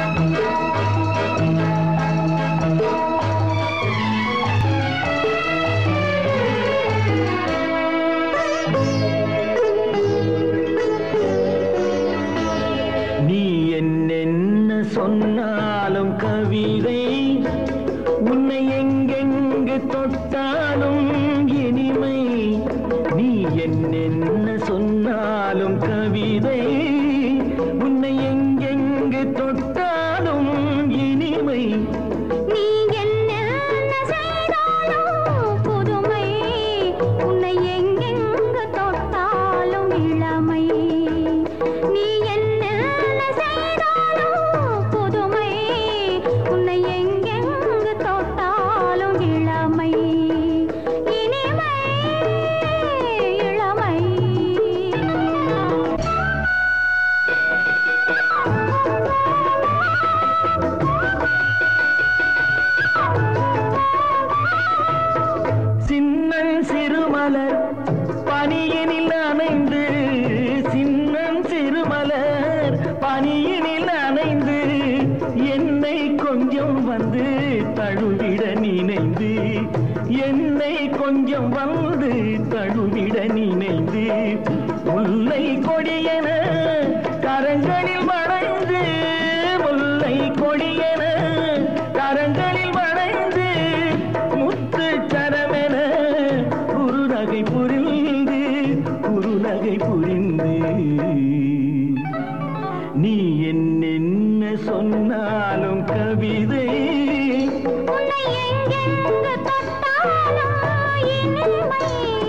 நீ என்னென்ன சொன்னாலும் கவிதை உன்னை எங்கெங்கு தொட்டாலும் இனிமை நீ என்னென்ன சொன்னாலும் கவிதை உன்னை எங்கெங்கு தொட்டாலும் இனிமை நீ என்ன செய்தாலும் புதுமை உன்னை எங்கெங்கு தொட்டாலும் இளமை நீ என்ன செய்தாலும் புதுமை உன்னை எங்கெங்கு தொட்டாலும் இளமை இனிமை இளமை சின்னன் சிறுமலர் பனியினில் அணைந்து சின்னன் சிறுமலர் பனியினில் அணைந்து என்னை கொஞ்சம் வந்து தழுவிட நினைந்து என்னை கொஞ்சம் வந்து தழுவிட நினைந்து முல்லை கொடியென கரங்களில் வளைந்து முல்லை கொடியென கரங்களில் வளைந்து முத்து சரமென குறுநகை புரிந்து குறுநகை புரிந்து நீ என்னென்ன சொன்னாலும் கவிதை உன்னை எங்கெங்கு தொட்டாலும் இனிமை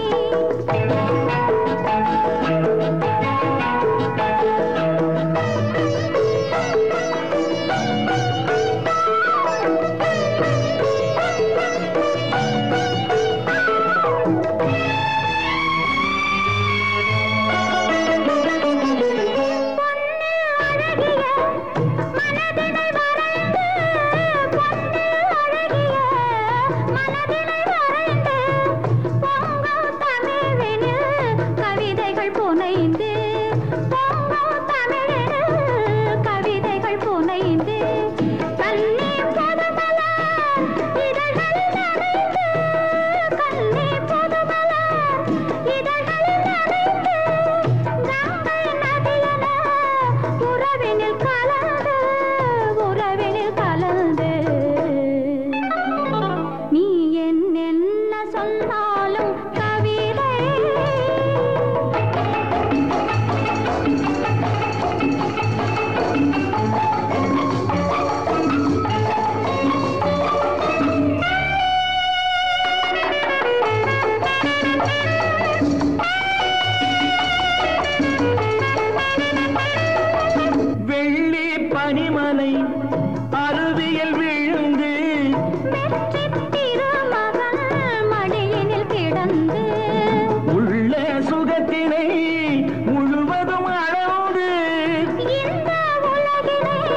மனதினை வரைந்து பொன்னு அழகிய மனதினை வரைந்து பொங்கும் தமிழினில் கவிதைகள் புனைந்து பொங்கும் தமிழினில் கவிதைகள் புனைந்து கண்ணே புதுமலர் இதழ்களில் நனைந்து கண்ணே புதுமலர் இதழ்களில் நனைந்து கங்கை நதியென உறவினில் கலந்து உறவினில் கலந்து நீ என்னென்ன சொன்னாலும் கவிதை வெள்ளி பனிமலை அருவியில் விழுந்து வெற்றி திருமகன் மடியினில் கிடந்து உள்ள சுகத்தினை முழுவதும் அளந்து இந்த உலகினை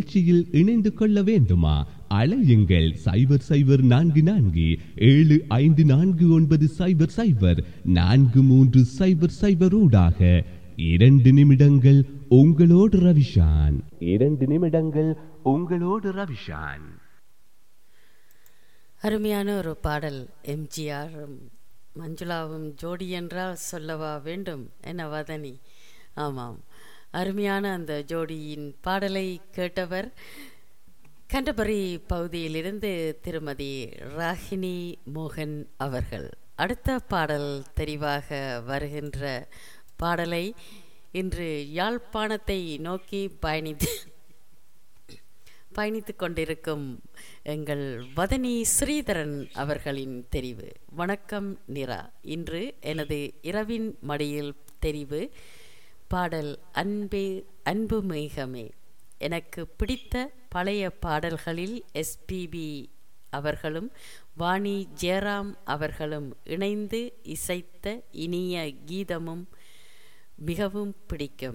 நிகழ்ச்சியில் இணைந்து கொள்ள வேண்டுமா அலையுங்கள் சைபர் சைபர் நான்கு நான்கு ஏழு ஐந்து நான்கு ஒன்பது சைபர் சைபர் நான்கு மூன்று சைபர் சைபர் ஊடாக இரண்டு நிமிடங்கள் உங்களோடு ரவிஷான் இரண்டு நிமிடங்கள் உங்களோடு ரவிஷான் அருமையான ஒரு பாடல் எம்ஜிஆர் மஞ்சுளாவும் ஜோடி என்றால் சொல்லவா வேண்டும் என வதனி ஆமாம் அருமையான அந்த ஜோடியின் பாடலை கேட்டவர் கண்டபரி பகுதியிலிருந்து திருமதி ராகினி மோகன் அவர்கள் அடுத்த பாடல் தெரிவாக வருகின்ற பாடலை இன்று யாழ்ப்பாணத்தை நோக்கி பயணித்து பயணித்து கொண்டிருக்கும் எங்கள் வதனி ஸ்ரீதரன் அவர்களின் தெரிவு வணக்கம் நிரா இன்று எனது இரவின் மடியில் தெரிவு பாடல் அன்பே அன்பு மேகமே எனக்கு பிடித்த பழைய பாடல்களில் எஸ்பிபி அவர்களும் வாணி ஜெயராம் அவர்களும் இணைந்து இசைத்த இனிய கீதமும் மிகவும் பிடிக்கும்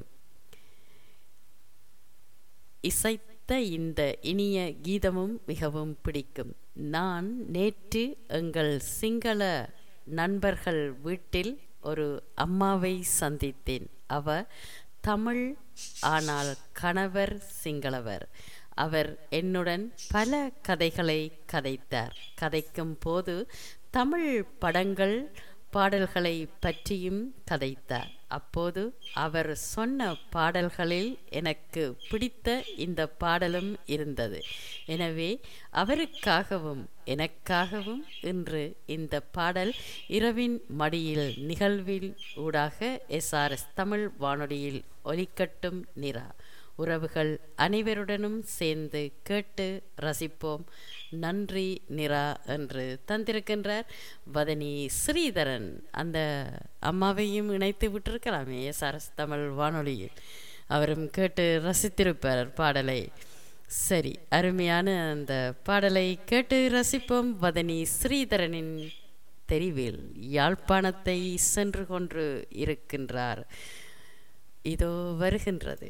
இசைத்த இந்த இனிய கீதமும் மிகவும் பிடிக்கும் நான் நேற்று எங்கள் சிங்கள நண்பர்கள் வீட்டில் ஒரு அம்மாவை சந்தித்தேன் அவ தமிழ் ஆனால் கணவர் சிங்களவர் அவர் என்னுடன் பல கதைகளை கதைத்தார் கதைக்கும் போது தமிழ் படங்கள் பாடல்களை பற்றியும் கதைத்தார் அப்போது அவர் சொன்ன பாடல்களில் எனக்கு பிடித்த இந்த பாடலும் இருந்தது எனவே அவருக்காகவும் எனக்காகவும் இன்று இந்த பாடல் இரவின் மடியில் நிகழ்வில் ஊடாக எஸ்ஆர்எஸ் தமிழ் வானொலியில் ஒலிக்கட்டும் நிரா உறவுகள் அனைவருடனும் சேர்ந்து கேட்டு ரசிப்போம் நன்றி நிரா என்று தந்திருக்கின்றார் வதனி ஸ்ரீதரன் அந்த அம்மாவையும் இணைத்து விட்டிருக்கலாமே எஸ்ஆர்எஸ் தமிழ் வானொலியில் அவரும் கேட்டு ரசித்திருப்பார் பாடலை சரி அருமையான அந்த பாடலை கேட்டு ரசிப்போம் வதனி ஸ்ரீதரனின் தெரிவில் யாழ்ப்பாணத்தை சென்று கொண்டு இருக்கின்றார் இதோ வருகின்றது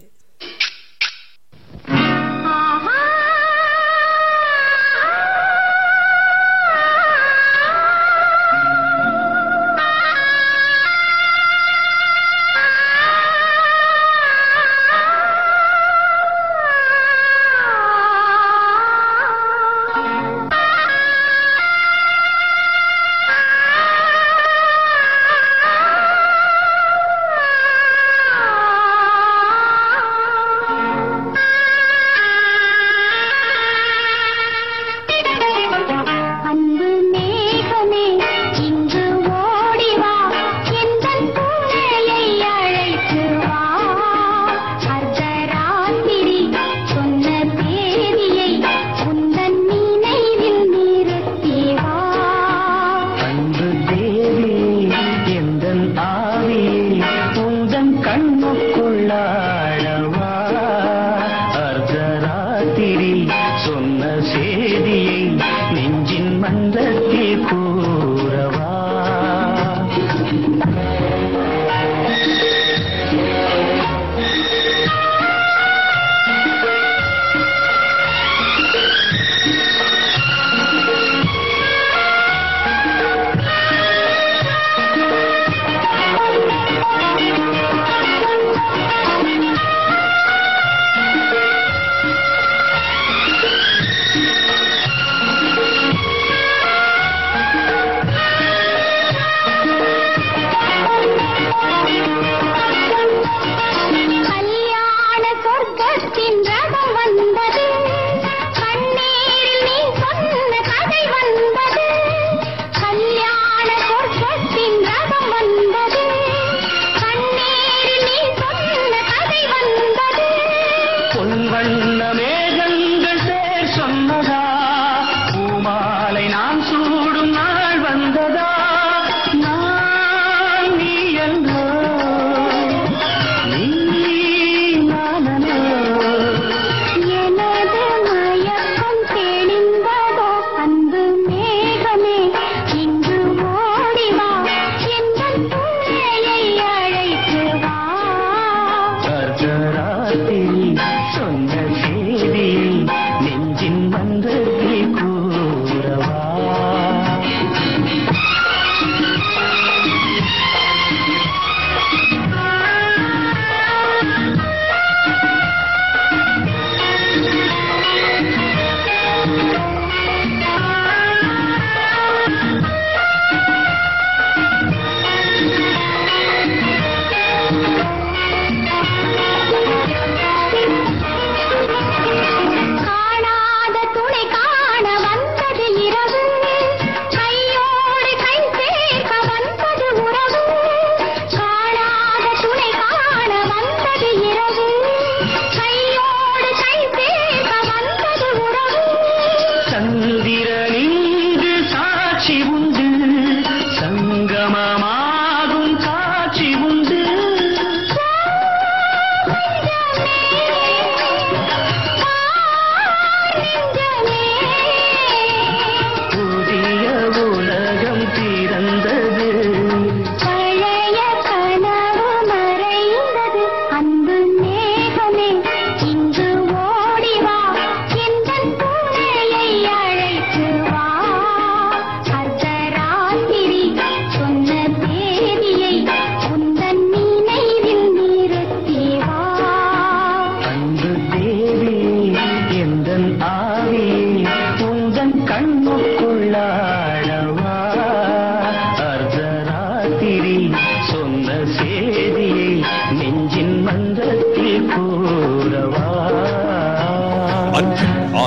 ஆ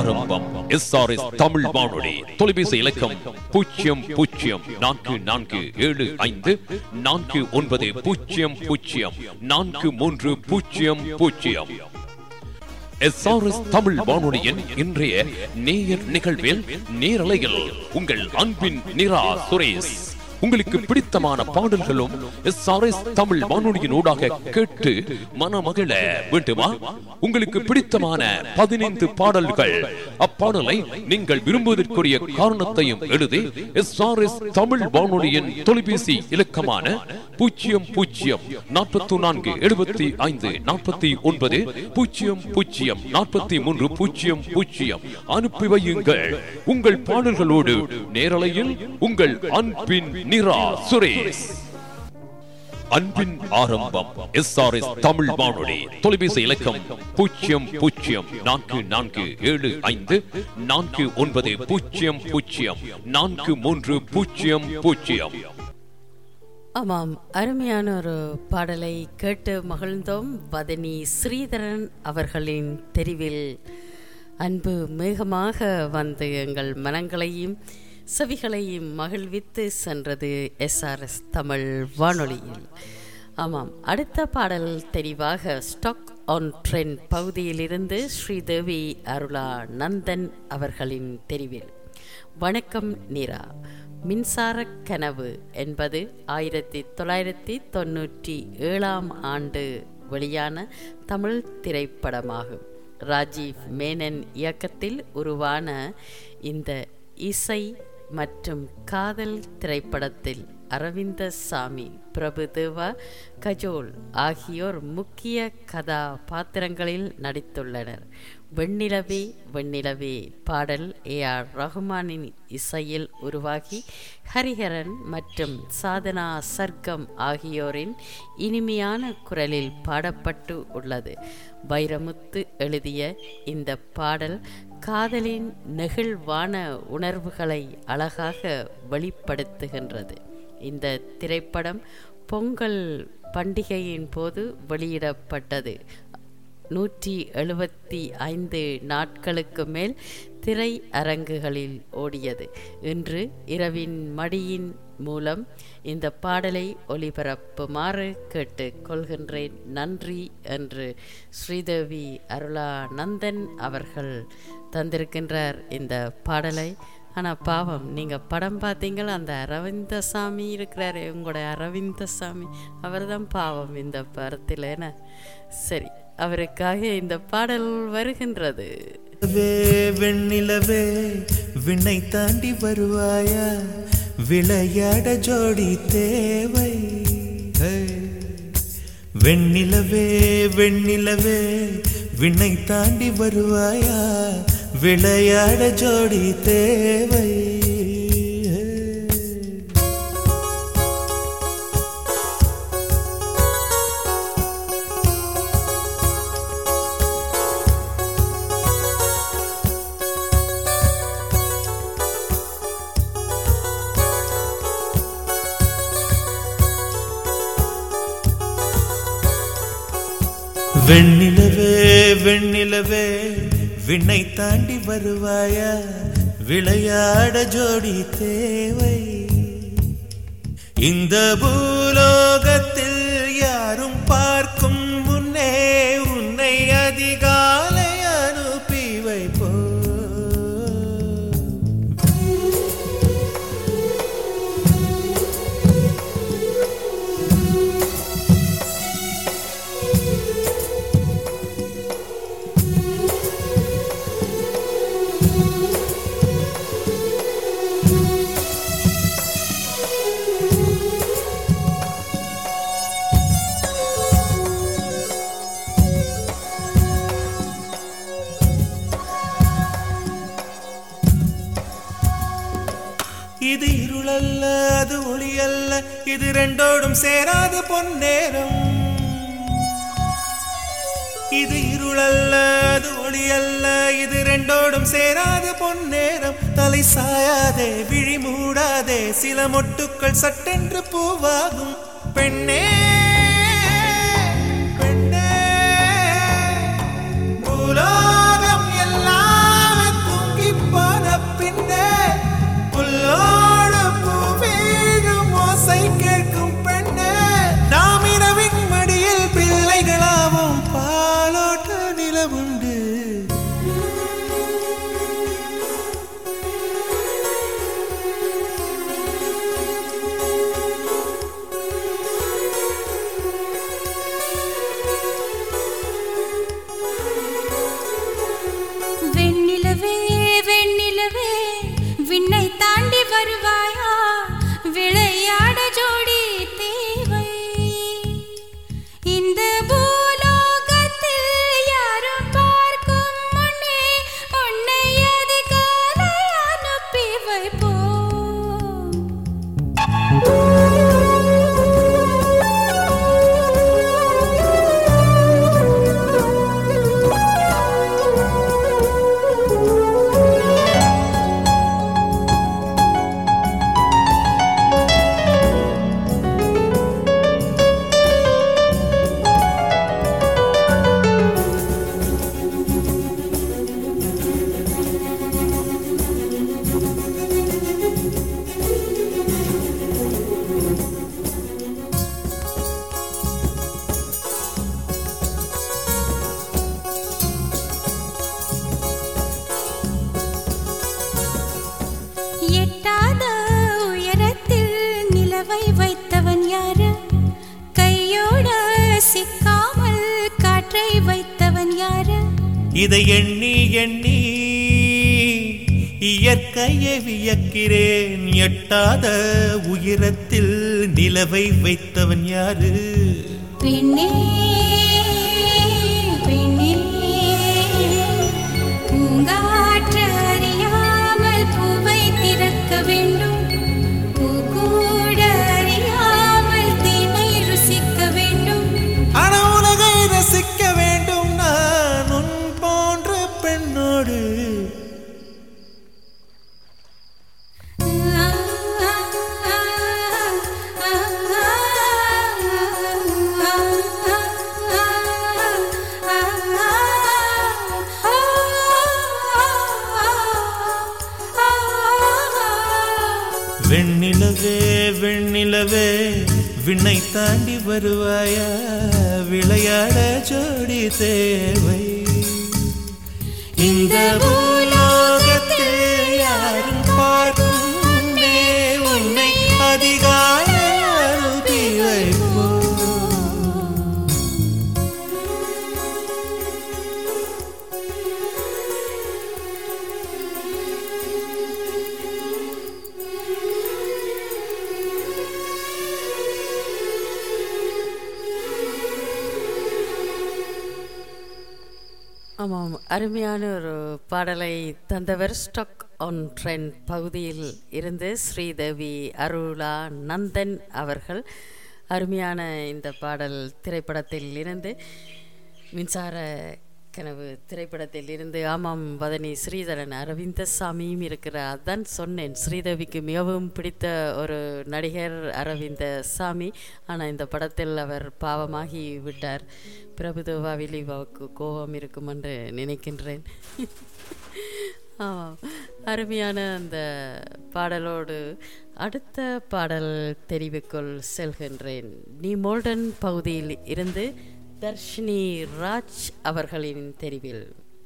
ஆரம்பம் எஸ் ஆர் எஸ் தமிழ் வானொலி தொலைபேசி இலக்கம் பூஜ்ஜியம் பூஜ்ஜியம் நான்கு நான்கு ஏழு ஐந்து நான்கு ஒன்பது பூஜ்ஜியம் பூஜ்ஜியம் நான்கு மூன்று பூஜ்ஜியம் பூஜ்ஜியம் எஸ்ஆர்எஸ் தமிழ் வானொலியின் இன்றைய நேயர் நிகழ்வில் நேரலையில் உங்கள் அன்பின் நிரா சுரேஷ் உங்களுக்கு பிடித்தமான பாடல்களும் எஸ்ஆர்எஸ் தமிழ் வானொலியின் ஊடாக கேட்டு மனமகிழ வேண்டுமா உங்களுக்கு பிடித்தமான பதினைந்து பாடல்கள் அப்பாடலை நீங்கள் விரும்புவதற்குரிய காரணத்தையும் எழுதி எஸ்ஆர்எஸ் தமிழ் வானொலியின் தொலைபேசி இலக்கமான பூஜ்ஜியம் பூஜ்ஜியம் நாற்பத்தி நான்கு எழுபத்தி ஐந்து நாற்பத்தி ஒன்பது பூஜ்ஜியம் பூஜ்ஜியம் நாற்பத்தி மூன்று பூஜ்ஜியம் பூஜ்ஜியம் அனுப்பி வையுங்கள் உங்கள் பாடல்களோடு நேரலையில் உங்கள் அன்பின் நிரா சுரேஷ் அன்பின் ஆரம்பம் எஸ் ஆர் எஸ் தமிழ் வானொலி தொலைபேசி இலக்கம் பூஜ்ஜியம் பூஜ்ஜியம் நான்கு நான்கு ஏழு ஐந்து நான்கு ஒன்பது பூஜ்ஜியம் பூஜ்ஜியம் நான்கு மூன்று பூஜ்ஜியம் பூஜ்ஜியம் ஆமாம் அருமையான ஒரு பாடலை கேட்டு மகிழ்ந்தோம் வதனி ஸ்ரீதரன் அவர்களின் தெரிவில் அன்பு மேகமாக வந்து எங்கள் மனங்களையும் செவிகளையும் மகிழ்வித்து சென்றது எஸ்ஆர்எஸ் தமிழ் வானொலியில் ஆமாம் அடுத்த பாடல் தெரிவாக ஸ்டாக் ஆன் ட்ரெண்ட் பகுதியிலிருந்து ஸ்ரீதேவி அருளா நந்தன் அவர்களின் தெரிவில் வணக்கம் நிரா மின்சார கனவு என்பது ஆயிரத்தி தொள்ளாயிரத்தி தொண்ணூற்றி ஏழாம் ஆண்டு வெளியான தமிழ் திரைப்படமாகும் ராஜீவ் மேனன் இயக்கத்தில் உருவான இந்த இசை மற்றும் காதல் திரைப்படத்தில் அரவிந்த சாமி பிரபுதேவா கஜோல் ஆகியோர் முக்கிய கதாபாத்திரங்களில் நடித்துள்ளனர் வெண்ணிலவே வெண்ணிலவே பாடல் ஏ ஆர் ரஹ்மானின் இசையில் உருவாகி ஹரிஹரன் மற்றும் சாதனா சர்க்கம் ஆகியோரின் இனிமையான குரலில் பாடப்பட்டு உள்ளது வைரமுத்து எழுதிய இந்த பாடல் காதலின் நெகிழ்வான உணர்வுகளை அழகாக வெளிப்படுத்துகின்றது இந்த திரைப்படம் பொங்கல் பண்டிகையின் போது வெளியிடப்பட்டது நூற்றி எழுபத்தி ஐந்து நாட்களுக்கு மேல் திரை அரங்குகளில் ஓடியது இன்று இரவின் மடியின் மூலம் இந்த பாடலை ஒளிபரப்புமாறு கேட்டு கொள்கின்றேன் நன்றி என்று ஸ்ரீதேவி அருளா நந்தன் அவர்கள் தந்திருக்கின்றார் இந்த பாடலை ஆனால் பாவம் நீங்கள் படம் பார்த்தீங்களா அந்த அரவிந்த சாமி இருக்கிறாரு உங்களோட அரவிந்த சாமி அவர் தான் பாவம் இந்த படத்தில் என்ன சரி அவருக்காக இந்த பாடல் வருகின்றது வெண்ணிலவே விண்ணை தாண்டி வருவாயா விளையாட ஜோடி தேவை ஹே. வெண்ணிலவே வெண்ணிலவே விண்ணை தாண்டி வருவாயா விளையாட ஜோடி தேவை ஹே. வெண்ணிலவே வெண்ணிலவே விண்ணை தாண்டி வருவாயா விளையாட ஜோடி தேவை இந்த பூலோகத்தில் யாரும் பார்க்கும் முன்னே உன்னை அதிகாலை அனுப்பி வைப்போ இது இருளல்ல அது ஒளி அல்ல இது ரெண்டோடும் சேராத பொன்னேரம் இது இருளல்ல அது ஒளி அல்ல இது ரெண்டோடும் சேராத பொன்னேரம் தலை சாயாதே விழி மூடாதே சில மொட்டுக்கள் சட்டென்று பூவாகும் பெண்ணே பெண்ணே பூலோகம் எல்லாம் இதை எண்ணி எண்ணி இயற்கையை வியக்கிறேன் எட்டாத உயரத்தில் நிலவை வைத்தவன் யாரு பெண்ணே பெண்ணே பூங்காற்று அறியாமல் பூவை திறக்க வேண்டும் பூக்கூட அறியாமல் தேனை ருசிக்க வேண்டும் ஆனா உலகை ரசிக்க வேண்டும் நான் உன் போன்ற பெண்ணோடு வெண்ணிலவே வெண்ணிலவே விண்ணை தாண்டி வருவாயா விளையாட ஜோடி தேவை இந்த பூலோகத்தில் யாரும் பார்க்கும் முன்பே உன்னை அதிகாலை அனுப்பி வைப்போம் ஆமாம் அருமையான ஒரு பாடலை தந்தவர் ஸ்டாக் ஆன் ட்ரெண்ட் பகுதியில் இருந்து ஸ்ரீதேவி அருளா நந்தன் அவர்கள் அருமையான இந்த பாடல் திரைப்படத்தில் இருந்து மின்சார கனவு திரைப்படத்தில் இருந்து ஆமாம் வதனி ஸ்ரீதரன் அரவிந்தசாமியும் இருக்கிறார் அதான் சொன்னேன் ஸ்ரீதேவிக்கு மிகவும் பிடித்த ஒரு நடிகர் அரவிந்த சாமி ஆனால் இந்த படத்தில் அவர் பாவமாகி விட்டார் பிரபுதேவா விலிவாவுக்கு கோபம் இருக்கும் என்று நினைக்கின்றேன் ஆமாம் அருமையான அந்த பாடலோடு அடுத்த பாடல் தெரிவுக்குள் செல்கின்றேன் நீ மோல்டன் பகுதியில் இருந்து தர்ஷினி ராஜ் அவர்களின் தெரிவில்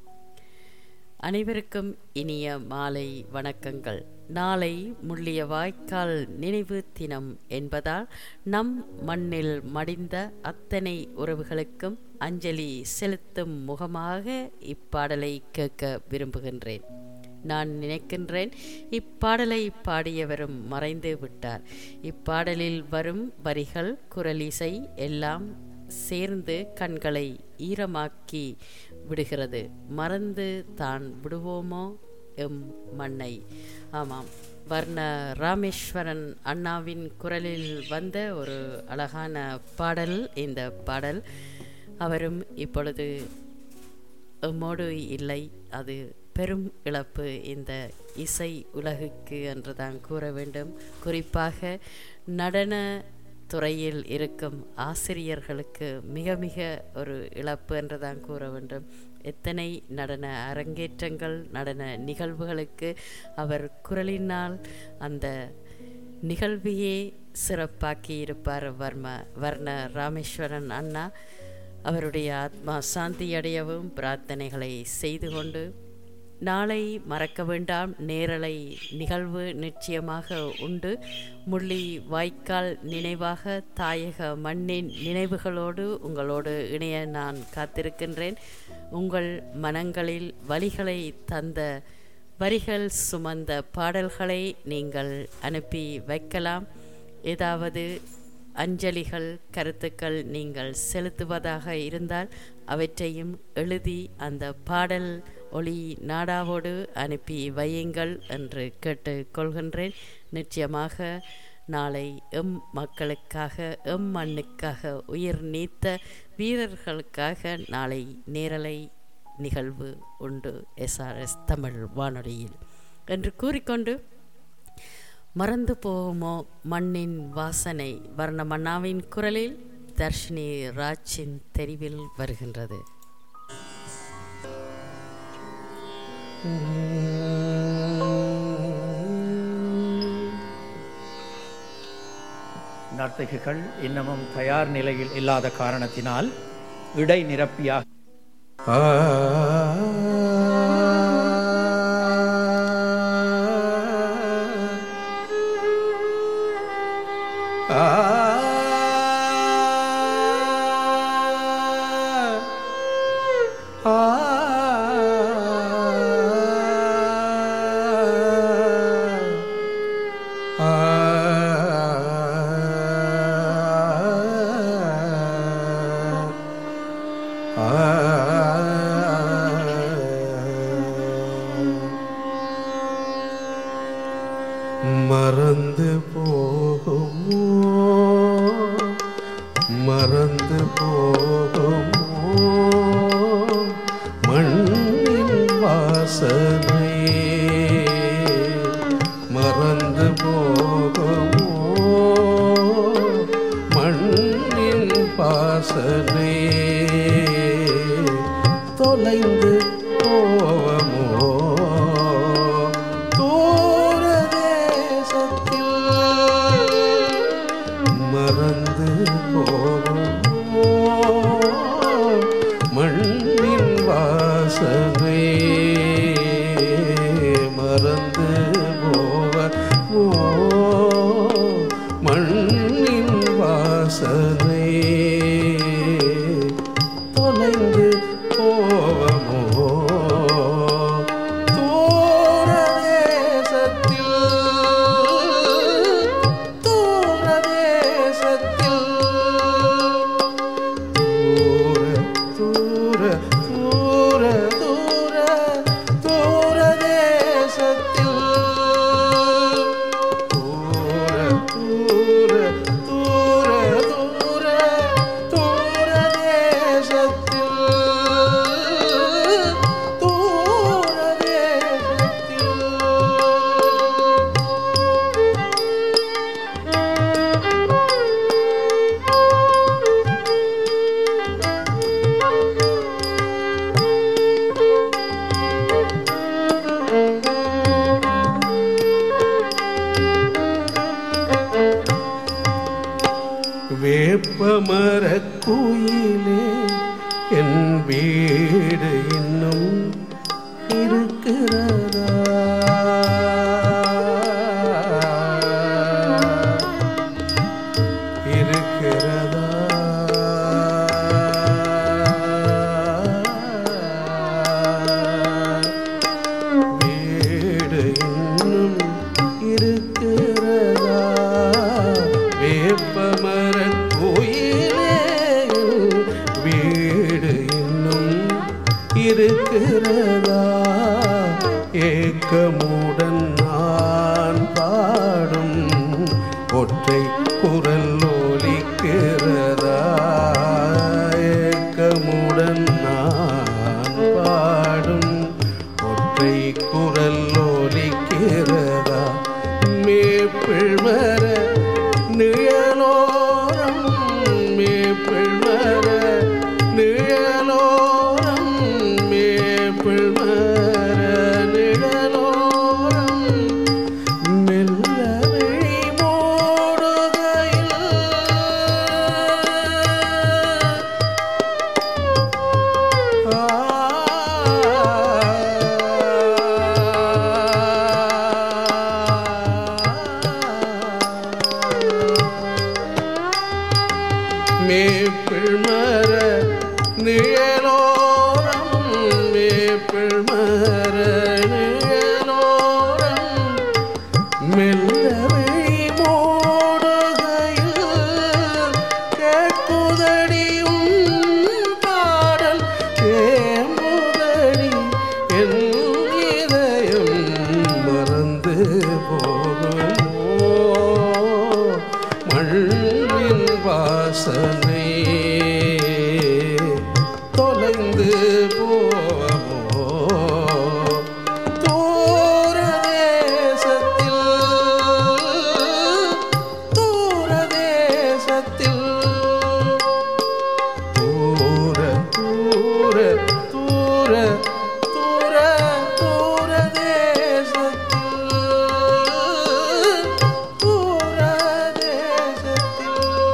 அனைவருக்கும் இனிய மாலை வணக்கங்கள் நாளை முள்ளிய வாய்க்கால் நினைவு தினம் என்பதால் நம் மண்ணில் மடிந்த அத்தனை உறவுகளுக்கும் அஞ்சலி செலுத்தும் முகமாக இப்பாடலை கேட்க விரும்புகின்றேன் நான் நினைக்கின்றேன் இப்பாடலை பாடியவரும் மறைந்து விட்டார் இப்பாடலில் வரும் வரிகள் குரலிசை எல்லாம் சேர்ந்து கண்களை ஈரமாக்கி விடுகிறது மறந்து தான் விடுவோமோ எம் மண்ணை ஆமாம் வர்ண ராமேஸ்வரன் அண்ணாவின் குரலில் வந்த ஒரு அழகான பாடல் இந்த பாடல் அவரும் இப்பொழுது எம்மோடு இல்லை அது பெரும் இழப்பு இந்த இசை உலகுக்கு என்று தான் கூற வேண்டும் குறிப்பாக நடன துறையில் இருக்கும் ஆசிரியர்களுக்கு மிக மிக ஒரு இழப்பு என்று தான் கூற வேண்டும் எத்தனை நடன அரங்கேற்றங்கள் நடன நிகழ்வுகளுக்கு அவர் குரலினால் அந்த நிகழ்வையே சிறப்பாக்கி இருப்பார் வர்ம வர்ண ராமேஸ்வரன் அண்ணா அவருடைய ஆத்மா சாந்தி அடையவும் பிரார்த்தனைகளை செய்து கொண்டு நாளை மறக்க வேண்டாம் நேரலை நிகழ்வு நிச்சயமாக உண்டு முள்ளி வாய்க்கால் நினைவாக தாயக மண்ணின் நினைவுகளோடு உங்களோடு இணைய நான் காத்திருக்கின்றேன் உங்கள் மனங்களில் வழிகளை தந்த வரிகள் சுமந்த பாடல்களை நீங்கள் அனுப்பி வைக்கலாம் ஏதாவது அஞ்சலிகள் கருத்துக்கள் நீங்கள் செலுத்துவதாக இருந்தால் அவற்றையும் எழுதி அந்த பாடல் ஒளி நாடாவோடு அனுப்பி வையுங்கள் என்று கேட்டுக்கொள்கின்றேன் நிச்சயமாக நாளை எம் மக்களுக்காக எம் மண்ணுக்காக உயிர் நீத்த வீரர்களுக்காக நாளை நேரலை நிகழ்வு உண்டு எஸ்ஆர்எஸ் தமிழ் வானொலியில் என்று கூறிக்கொண்டு மறந்து போகுமோ மண்ணின் வாசனை வர்ணமன்னாவின் குரலில் தர்ஷினி ராஜின் தெரிவில் வருகின்றது நர்த்தகிகள் இன்னமும் தயார் நிலையில் இல்லாத காரணத்தினால் இடை நிரப்பியாக ஆ மறந்து போகுமோ மண்ணின் வாசனை மறந்து போகுமோ மண்ணின் வாசனை தொலைந்து போவமோ தூர தேசத்தில் மறந்து போவமோ மண்ணின் வாசனை மறந்து போவமோ மண்ணின் வாசனை தொலைந்து போவமோ தூர தேசத்தில் தூர தேசத்தில் தூர தூர தூர தூர தேசத்தில் தூர தூர தூர தூர தூர தேசத்தில் தூர தேசத்தில் வேப்பமரக் குயிலே என் வீடு இன்னும் இருக்கிறதா இருக்கிறதா வீடு இன்னும் இருக்கிறதா வேப்பமரக் கோயிலே வீடு இன்னும் இருக்கிறதா ஏக்கமுடன் நான் பாடும் ஒற்றை குரல் ஒலிக்கிறதா ஏக்கமுடன் நான் பாடும் ஒற்றை குரல் ஒலிக்கிறதா மேப்பிள் மர நிழலோரம் மேப்பிள் மர நிழலோரம் மேப்பிள் மர நிழலோரம் மெல்ல விழி மூடுகையில் மேப்பிள் மர நிழலோரம் மேப்பிள் மர நிழலோரம் மெல்ல விழி மூடுகையில் கேட்குதடியும் பாடல் தேம்புதடி என் இதயம் மறந்து போகுமோ மண்ணின் வாசனை தொலைந்து போவமோ தூர தேசத்தில் தூர தேசத்தில் தூர தூர தூர தூர தூர தேசத்தில் தூர தேசத்தில்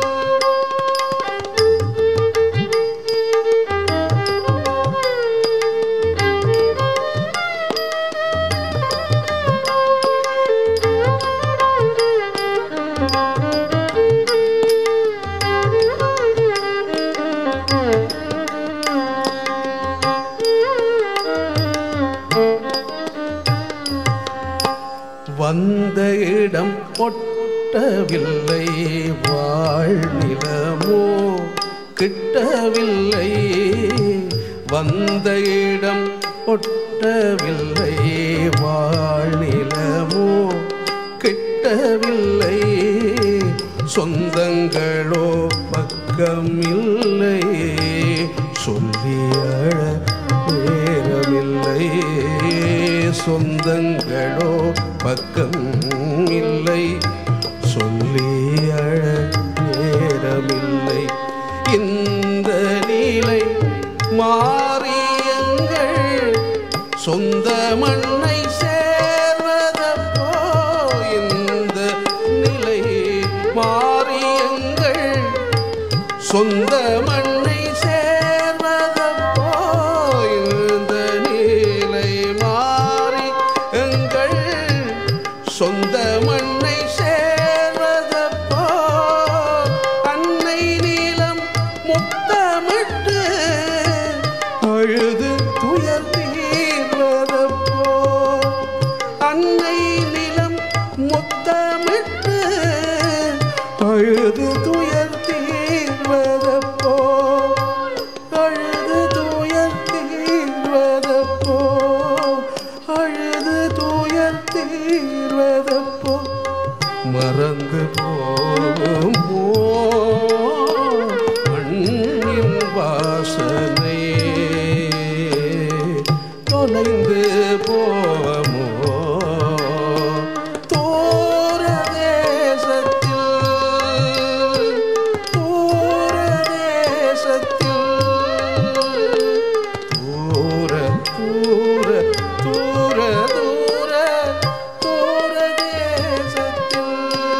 வந்த இடம் பொட்டவில்லை வாழ்நிலமோ கிட்டவில்லை வந்த இடம் ஒட்டவில்லை வாழ்நிலமோ கிட்டவில்லை சொந்தங்களோ பக்க பக்கமில்லை சொல்லி அழ நேரமில்லை சொந்தங்களோ பக்கம் இல்லை சொல்லி அழ நேரமில்லை இந்த நிலை மாறியங்கள் சொந்த மண்ணை சேர்வதப்போ இந்த நிலை மாறியங்கள் சொந்த மண்ணை சேர்வதப்போ இந்த நிலை மாறி எங்கள் சொந்த மண்ணை சேர்வதப்போ அன்னை நீளம் முத்தமிட்டு அழுது துயர் தீர்வதப்போ அன்னை நிலம் முத்தமிட்டு அழுது துயர் தீர்வதப்போ அழுது துயர் தீர்வதப்போ அழுது துயர் தீர்வதப்போ மறந்து போகும் போ மண்ணின் வாசனை தொலைந்து போவமோ தூர தேசத்தில் தூர தேசத்தில் தூர தூர தூர தூர தூர தேசத்தில்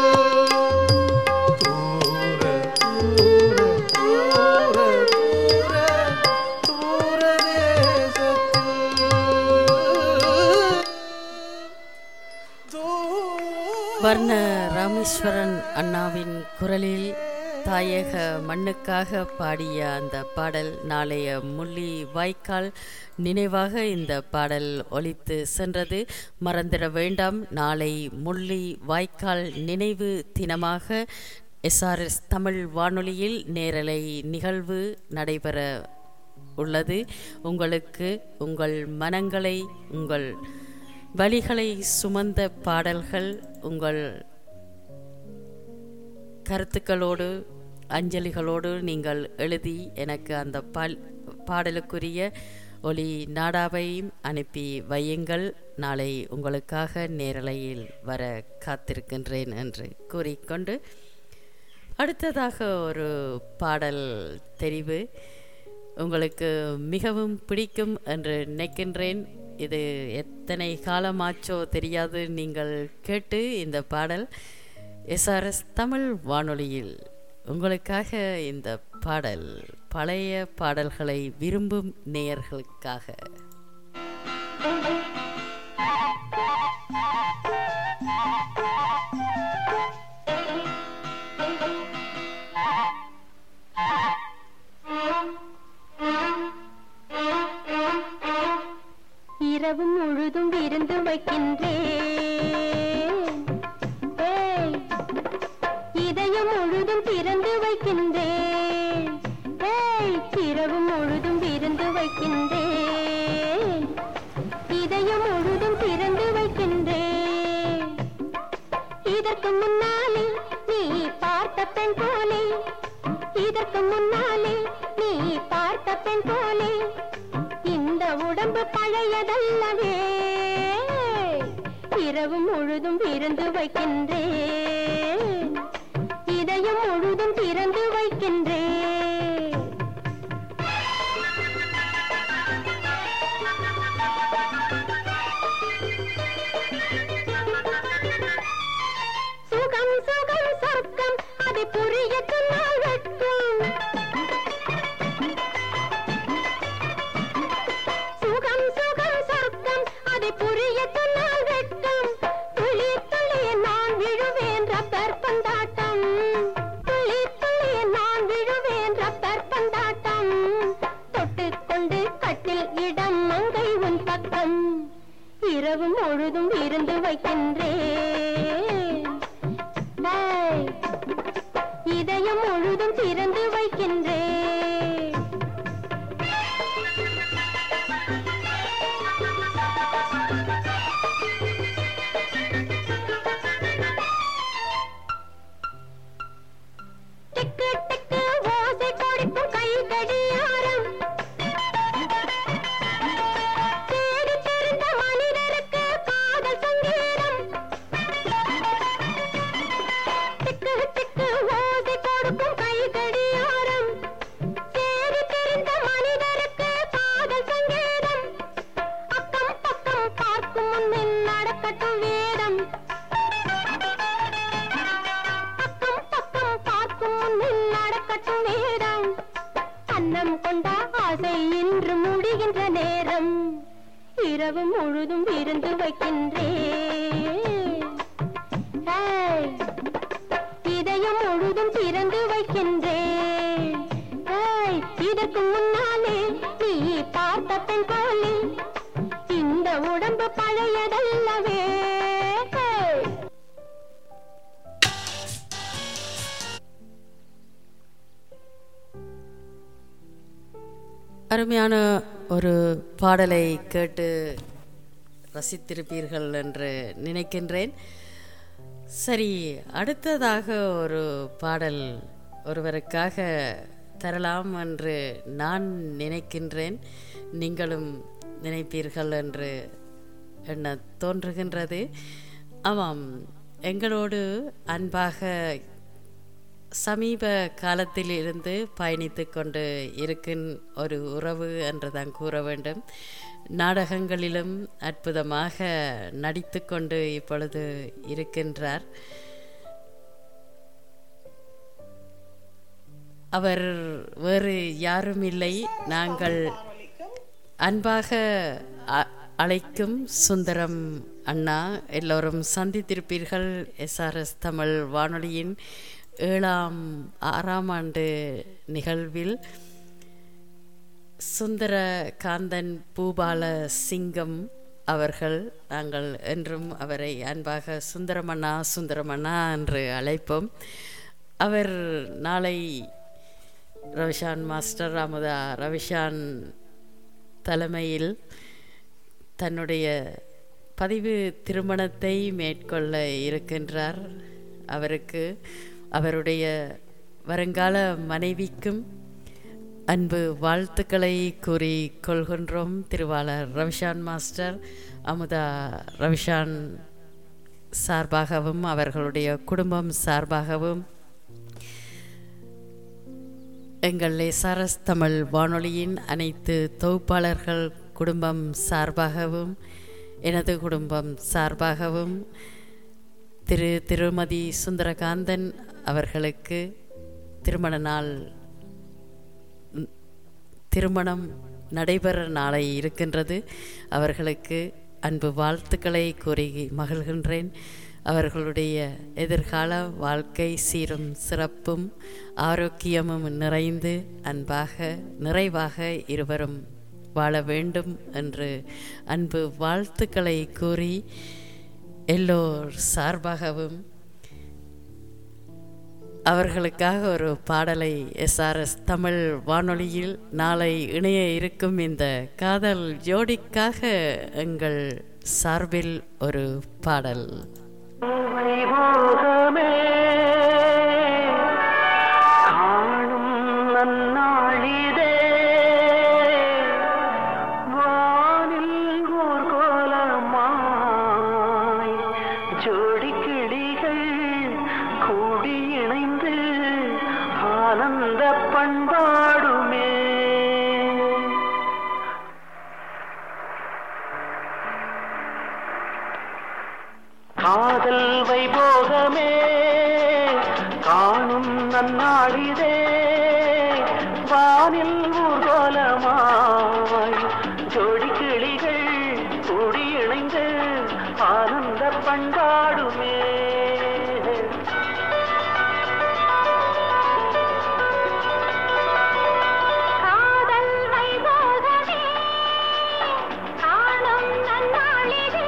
தூர தூர தூர தூர தூர வர்ண ராமேஸ்வரன் அண்ணாவின் குரலில் தாயக மண்ணுக்காக பாடிய அந்த பாடல் நாளைய முள்ளி வாய்க்கால் நினைவாக இந்த பாடல் ஒலித்து சென்றது மறந்திட வேண்டாம் நாளை முள்ளி வாய்க்கால் நினைவு தினமாக எஸ்ஆர்எஸ் தமிழ் வானொலியில் நேரலை நிகழ்வு நடைபெற உள்ளது உங்களுக்கு உங்கள் மனங்களை உங்கள் வழிகளை சுமந்த பாடல்கள் உங்கள் கருத்துக்களோடு அஞ்சலிகளோடு நீங்கள் எழுதி எனக்கு அந்த பால் பாடலுக்குரிய ஒலி நாடாவையும் அனுப்பி வையுங்கள் நாளை உங்களுக்காக நேரலையில் வர காத்திருக்கின்றேன் என்று கூறிக்கொண்டு அடுத்ததாக ஒரு பாடல் தெரிவு உங்களுக்கு மிகவும் பிடிக்கும் என்று நினைக்கின்றேன் இது எத்தனை காலமாச்சோ தெரியாது நீங்கள் கேட்டு இந்த பாடல் எஸ்ஆர்எஸ் தமிழ் வானொலியில் உங்களுக்காக இந்த பாடல் பழைய பாடல்களை விரும்பும் நேயர்களுக்காக இரவு முழுதும் விருந்து வைக்கின்றேன் ஏய், இதயம் முழுதும் திறந்து வைக்கின்றேன் ஏய், இரவு முழுதும் விருந்து வைக்கின்றேன் இதயம் முழுதும் திறந்து வைக்கின்றேன் இதற்கு முன்னாலே நீ பார்த்த பெண் போலே இதற்கு முன்னாலே நீ பார்த்த பெண் போலே இந்த உடம்பு பழையதல்லவே இரவு முழுதும் விருந்து வைக்கின்றேன் இதயம் முழுதும் திறந்து வைக்கின்றேன் சுகம் சுகம் சொர்க்கம் அதை புரிய சொன்னால் வெட்கம் சுகம் சுகம் சொர்க்கம் அதை புரிய சொன்னால் வெட்கம் துளி துளி நான் விழுவேன் ரப்பர் பந்தாட்டம் துளி துளி நான் விழுவேன் ரப்பர் பந்தாட்டம் தொட்டுக்கொண்டு கட்டில் இடம் மங்கை உன் பக்கம் இரவு முழுதும் இருந்து வைக்கின்றேன் டேய், இதயம் முழுதும் திறந்து வைக்கின்றேன் டிக்கு டிக்கு கட்டும் நேரம் அன்னம் கொண்ட ஆசை இன்று முடிகின்ற நேரம் இரவு முழுதும் விருந்து வைக்கின்றேன் ஏய், இதயம் முழுதும் திறந்து வைக்கின்றேன் ஏய், இதற்கு முன்னாலே நீ பார்த்த பெண் போலே இந்த உடம்பு பழையதல்லவே ஏய். அருமையான ஒரு பாடலை கேட்டு ரசித்திருப்பீர்கள் என்று நினைக்கின்றேன் சரி அடுத்ததாக ஒரு பாடல் ஒருவருக்காக தரலாம் என்று நான் நினைக்கின்றேன் நீங்களும் நினைப்பீர்கள் என்று எண்ண தோன்றுகின்றது ஆமாம் எங்களோடு அன்பாக சமீப காலத்தில் இருந்து பயணித்து கொண்டு இருக்கும் ஒரு உறவு என்று தான் கூற வேண்டும் நாடகங்களிலும் அற்புதமாக நடித்து கொண்டு இப்பொழுது இருக்கின்றார் அவர் வேறு யாரும் இல்லை நாங்கள் அன்பாக அ- அழைக்கும் சுந்தரம் அண்ணா எல்லோரும் சந்தித்திருப்பீர்கள் எஸ்ஆர்எஸ் தமிழ் வானொலியின் ஏழாம் ஆறாம் ஆண்டு நிகழ்வில் சுந்தர காந்தன் பூபால சிங்கம் அவர்கள் நாங்கள் என்றும் அவரை அன்பாக சுந்தரமண்ணா சுந்தரமண்ணா என்று அழைப்போம் அவர் நாளை ரவிஷான் மாஸ்டர் அமுதா ரவிஷான் தலைமையில் தன்னுடைய பதிவு திருமணத்தை மேற்கொள்ள இருக்கின்றார் அவருக்கு அவருடைய வருங்கால மனைவிக்கும் அன்பு வாழ்த்துக்களை கூறி கொள்கின்றோம் திருவாளர் ரவிஷான் மாஸ்டர் அமுதா ரவிஷான் சார்பாகவும் அவர்களுடைய குடும்பம் சார்பாகவும் எங்கள் எஸ்ஆர்எஸ் தமிழ் வானொலியின் அனைத்து தொகுப்பாளர்கள் குடும்பம் சார்பாகவும் எனது குடும்பம் சார்பாகவும் திரு திருமதி சுந்தரகாந்தன் அவர்களுக்கு திருமண நாள் ம், திருமணம் நடைபெற நாளை இருக்கின்றது அவர்களுக்கு அன்பு வாழ்த்துக்களை கூறி மகிழ்கின்றேன் அவர்களுடைய எதிர்கால வாழ்க்கை சீரும் சிறப்பும் ஆரோக்கியமும் நிறைந்து அன்பாக நிறைவாக இருவரும் வாழ வேண்டும் என்று அன்பு வாழ்த்துக்களை கூறி எல்லோர் சார்பாகவும் அவர்களுக்காக ஒரு பாடலை எஸ்ஆர்எஸ் தமிழ் வானொலியில் நாளை இணைய இருக்கும் இந்த காதல் ஜோடிக்காக எங்கள் சார்பில் ஒரு பாடல் வைபோகமே காணும் நன்னாளிதே வானில் ஓர் கோலமாய் ஜோடி கிளிகள் கூடி இணைந்து ஆனந்த பண்பாடுமே காதல் வைபோகமே காணும் நன்னாளிதே வானில் ஊர்கோலமாய் ஜோடி கிளிகள் கூடி இணைந்து ஆனந்த பண்பாடுமே காதல் வைபோகமே காணும் நன்னாளிதே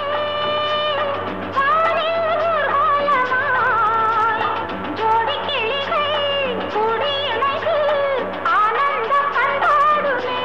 வானில் ஊர்வலமாய் ஜோடி கிளிகள் கூடி இணைந்து ஆனந்த பண்பாடுமே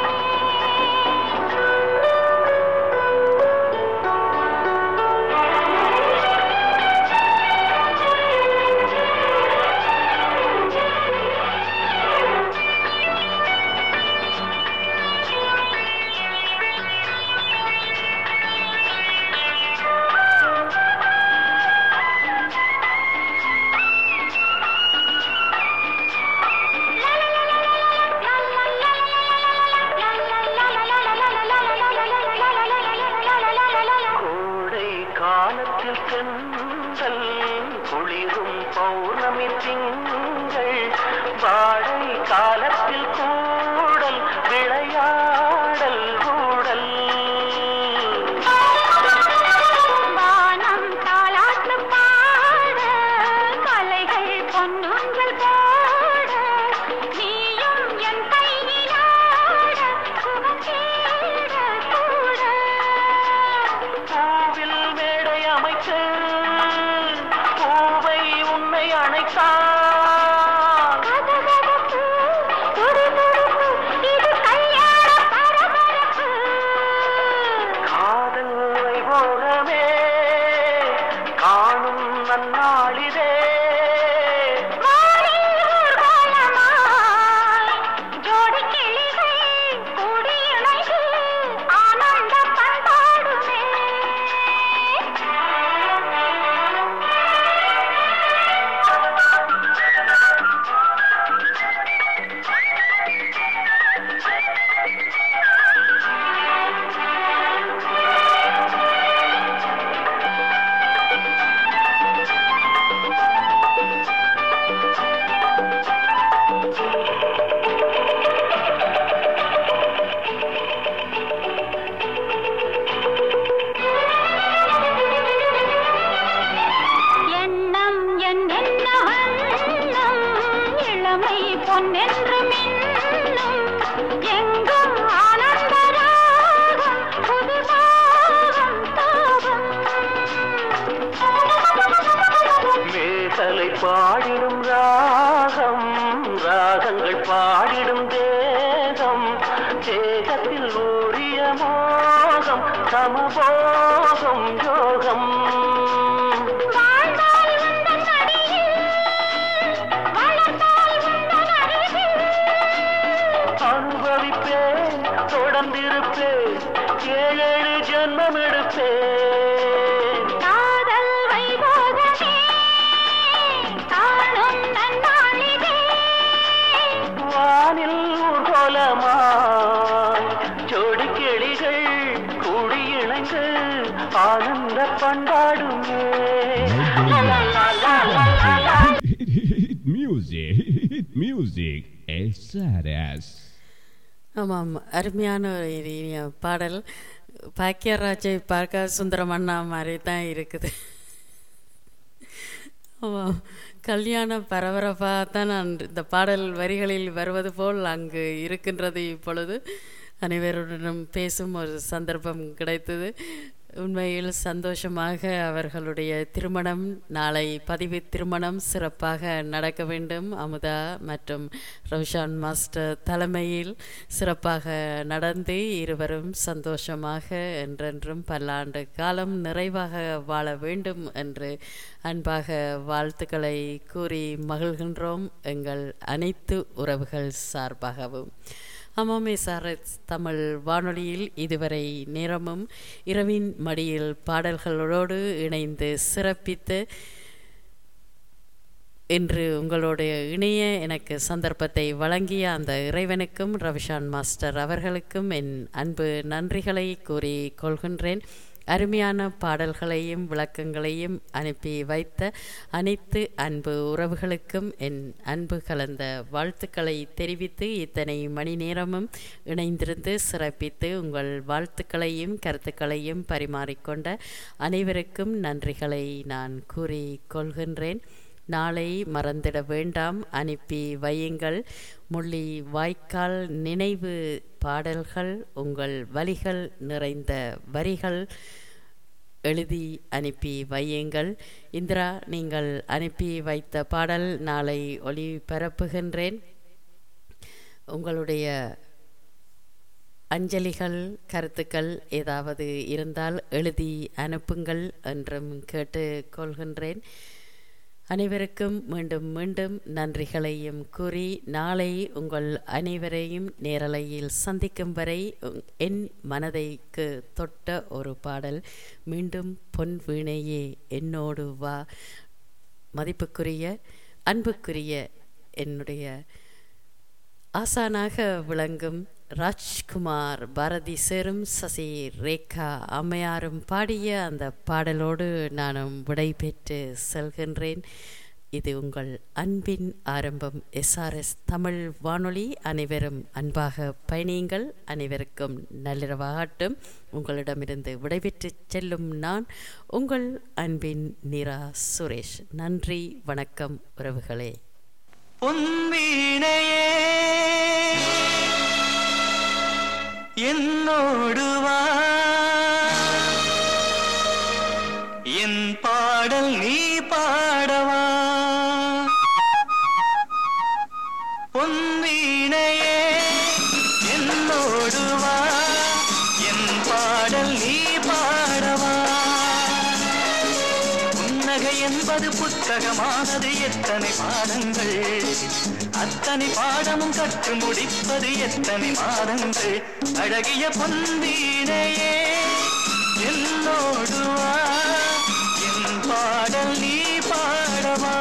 மழை காலத்தில் கூடல் விளையாடல் ஊடல் வானம் தாலாட்டு பாட கலைகள் பொன்னூஞ்சல் போட நீயும் என் கையிலாட சுகம் தேட கூட பூவில் மேடை அமைத்து பூவை உன்னை அணைத்தான் கதகதப்பு, துடிதுடிப்பு, இது கல்யாண பரபரப்பு காதல் வைபோகமே காணும் நன்னாளிதே வானில் ஊர்வலமாய் ஜோடி கிளிகள் கூடி இணைந்து ஆனந்த பண்பாடுமே எண்ணம் என்னென்ன வண்ணம் இளமை பொன்னென்று மின்னும் எங்கும் ஆனந்த ராகம் புது ராகம் தாகம் மேகலை பாடிடும் ராகம் ராகங்கள் பாடிடும் தேகம் தேகத்தில் ஊறிய மோகம் சமபோகம் யோகம் வாழ்ந்தால் உந்தன் அடியில் வளர்ந்தால் உந்தன் அருகில் அனுபவிப்பேன் தொடர்ந்திருப்பேன் ஏழேழு ஜென்மம் எடுப்பேன் காதல் வைபோகமே காணும் நன்னாளிதே வானில் ஊர்கோலமாய் ஜோடி கிளிகள் கூடி இணைந்து ஆனந்த பண்பாடுமே Hit music, hit music, SRS. ஆமாம் அருமையான ஒரு இனிய பாடல் பாக்கியராஜை பார்க்க சுந்தரம் அண்ணா மாதிரி தான் இருக்குது ஆமாம் கல்யாண பரபரப்பாக தான் நான் இந்த பாடல் வரிகளில் வருவது போல் அங்கு இருக்கின்றது இப்பொழுது அனைவருடனும் பேசும் ஒரு சந்தர்ப்பம் கிடைத்தது உண்மையில் சந்தோஷமாக அவர்களுடைய திருமணம் நாளை பதிவு திருமணம் சிறப்பாக நடக்க வேண்டும் அமுதா மற்றும் ரவிஷான் மாஸ்டர் தலைமையில் சிறப்பாக நடந்து இருவரும் சந்தோஷமாக என்றென்றும் பல்லாண்டு காலம் நிறைவாக வாழ வேண்டும் என்று அன்பாக வாழ்த்துக்களை கூறி மகிழ்கின்றோம் எங்கள் அனைத்து உறவுகள் சார்பாகவும் ஆமாமே சார் தமிழ் வானொலியில் இதுவரை நேரமும் இரவின் மடியில் பாடல்களோடு இணைந்து சிறப்பித்து இன்று உங்களுடைய இணைய எனக்கு சந்தர்ப்பத்தை வழங்கிய அந்த இறைவனுக்கும் ரவிஷான் மாஸ்டர் அவர்களுக்கும் என் அன்பு நன்றிகளை கூறி கொள்கின்றேன் அருமையான பாடல்களையும் விளக்கங்களையும் அனுப்பி வைத்த அனைத்து அன்பு உறவுகளுக்கும் என் அன்பு கலந்த வாழ்த்துக்களை தெரிவித்து இத்தனை மணி நேரமும் இணைந்திருந்து சிறப்பித்து உங்கள் வாழ்த்துக்களையும் கருத்துக்களையும் பரிமாறிக்கொண்ட அனைவருக்கும் நன்றிகளை நான் கூறி கொள்கின்றேன் நாளை மறந்திட வேண்டாம் அனுப்பி வையுங்கள் முள்ளி வாய்க்கால் நினைவு பாடல்கள் உங்கள் வழிகள் நிறைந்த வரிகள் எழுதி அனுப்பி வையுங்கள் இந்திரா நீங்கள் அனுப்பி வைத்த பாடல் நாளை ஒளிபரப்புகின்றேன் உங்களுடைய அஞ்சலிகள் கருத்துக்கள் ஏதாவது இருந்தால் எழுதி அனுப்புங்கள் என்றும் கேட்டுக்கொள்கின்றேன் அனைவருக்கும் மீண்டும் மீண்டும் நன்றிகளையும் கூறி நாளை உங்கள் அனைவரையும் நேரலையில் சந்திக்கும் வரை உங்- என் மனதைக்கு தொட்ட ஒரு பாடல் மீண்டும் பொன் வீணையே என்னோடு வா மதிப்புக்குரிய அன்புக்குரிய என்னுடைய ஆசானாக விளங்கும் ராஜ்குமார் பாரதி சேரும் சசி ரேகா அம்மையாரும் பாடிய அந்த பாடலோடு நானும் விடை பெற்று செல்கின்றேன் இது உங்கள் அன்பின் ஆரம்பம் எஸ்ஆர்எஸ் தமிழ் வானொலி அனைவரும் அன்பாக பயணியுங்கள் அனைவருக்கும் நள்ளிரவாகட்டும் உங்களிடமிருந்து விடைபெற்று செல்லும் நான் உங்கள் அன்பின் நிரா சுரேஷ் நன்றி வணக்கம் உறவுகளே பொன்வீணையே என்னோடு வா என் பாடல் நீ பாடவா பொன்வீணையே என்னோடு வா என் பாடல் நீ பாடவா புன்னகை என்பது புத்தகமானது எத்தனை பாடங்கள் அத்தனை பாடமும் கற்று முடிப்பது எத்தனை மாதங்கள் அழகிய பொன்வீணையே என்னோடு வா என் பாடல் நீ பாடவா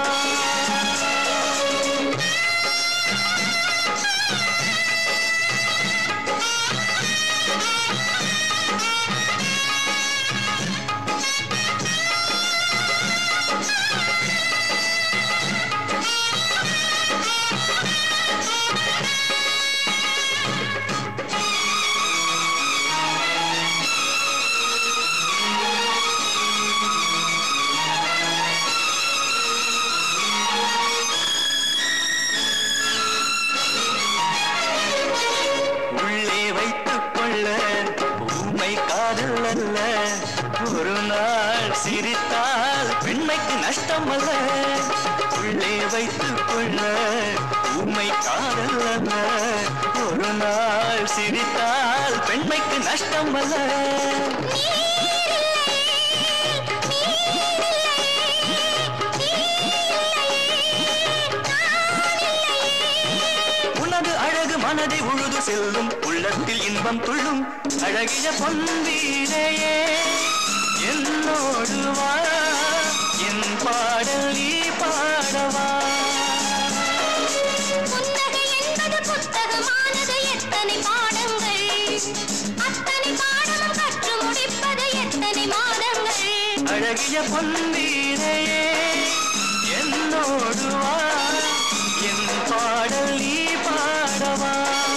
உள்ளே வைத்துக் கொள்ள ஊமை காதல் அல்ல ஒரு நாள் சிரித்தால் பெண்மைக்கு நஷ்டம் அல்ல உள்ளே வைத்துக் கொள்ள ஊமை காதல் அல்ல ஒரு நாள் சிரித்தால் பெண்மைக்கு நஷ்டம் அல்ல உனது அழகு மனதை உழுது செல்லும் உள்ளத்தில் இன்பம் துள்ளும் அழகிய பொன்வீரையே என்னோடு வா என் பாடல் நீ பாடவா புன்னகை என்பது புத்தகமானது எத்தனை பாடங்கள் அத்தனை பாடமும் கற்று முடிப்பது எத்தனை மாதங்கள் அழகிய பொன்வீரையே என்னோடு வா என் பாடல் நீ பாடவா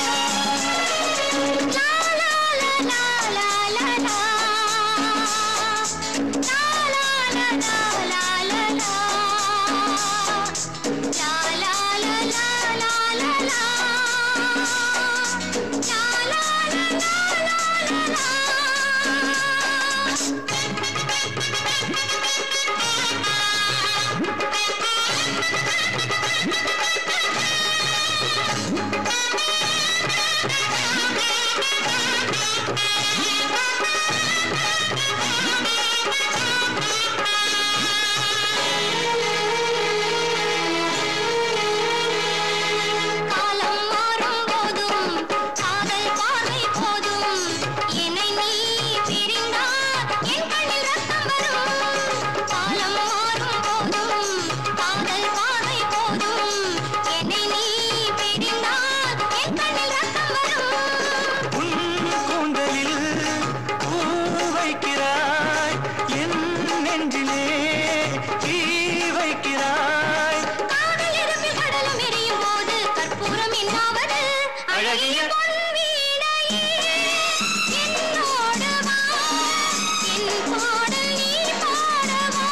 காலம் மாறும் போதும் காதல் பார்வை போதும் என்னை நீ பிரிந்தால் என் கண்ணில் ரத்தம் வரும் காலம் மாறும் போதும் காதல் பார்வை போதும் என்னை நீ பிரிந்தால் என் கண்ணில் ரத்தம் வரும் உன் கூந்தலில் பூ வைக்கிறாய் என் நெஞ்சிலே தீ வைக்கிறாய் காதல் இரும்பில் கடலும் எரியும் போது கற்பூரம் என்னாவது அழகிய பொன்வீணையே என்னோடு வா என் பாடல் நீ பாடவா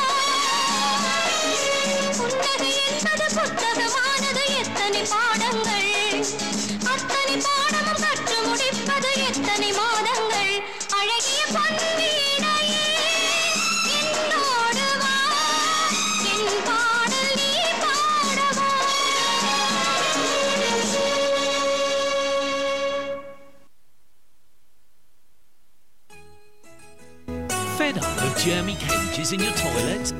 புன்னகை என்பது புத்தகமானது எத்தனை பாடங்கள் அத்தனை பாடமும் கற்று முடிப்பது எத்தனை மாதங்கள் அழகிய பொன்வீணையே என்னோடு வா என் பாடல் நீ பாடவா Fed up with germy cages in your toilet?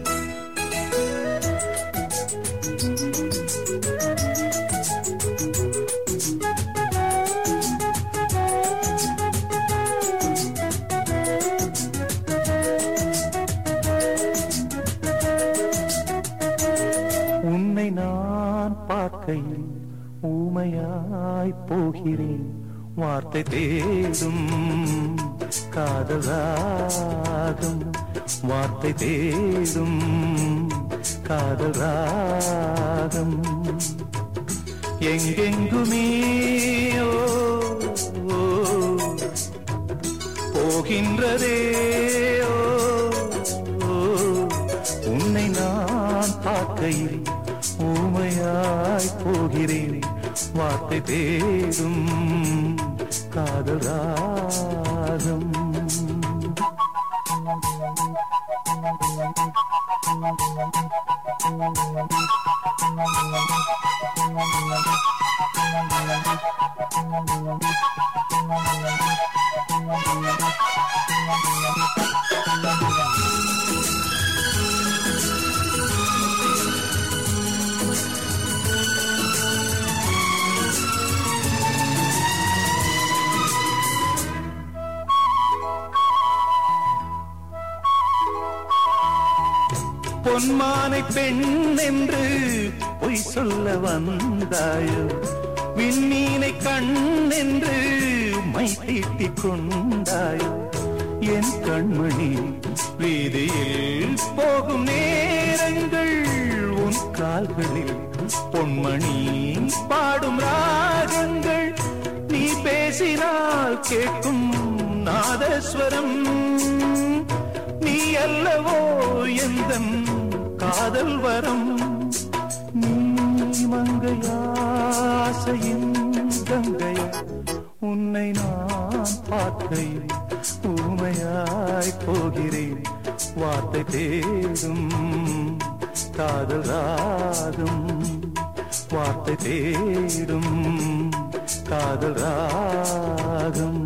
உன்னை நான் பார்க்கையில் ஊமையாய் போகிறேன் வார்த்தை தேடும் காதல் ராகம் வார்த்தை தேடும் காதல் ராகம் எங்கெங்குமே ஓ, ஓ, போகின்றதே ஓ, ஓ, உன்னை நான் பார்க்கையில் ஊமையாய் போகிறேன் வார்த்தை தேடும் காதல் ராகம் பொன்மானை பெண் என்று பொய் சொல்ல வந்தாயோ விண்மீனை கண் என்று மை தீட்டிக் கொண்டாயோ என் கண்மணி வீதியில் போகும் நேரங்கள் உன் கால்களில் பொன்மணி பாடும் ராகங்கள் நீ பேசினால் கேட்கும் நாதஸ்வரம் நீ அல்லவோ எந்த காதல் வரம் நீ மங்கையாசையின் கங்கை உன்னை நான் பார்க்கையில் ஊமையாய் போகிறேன் வார்த்தை தேடும் காதல் ராகம் வார்த்தை தேடும் காதல் ராகம்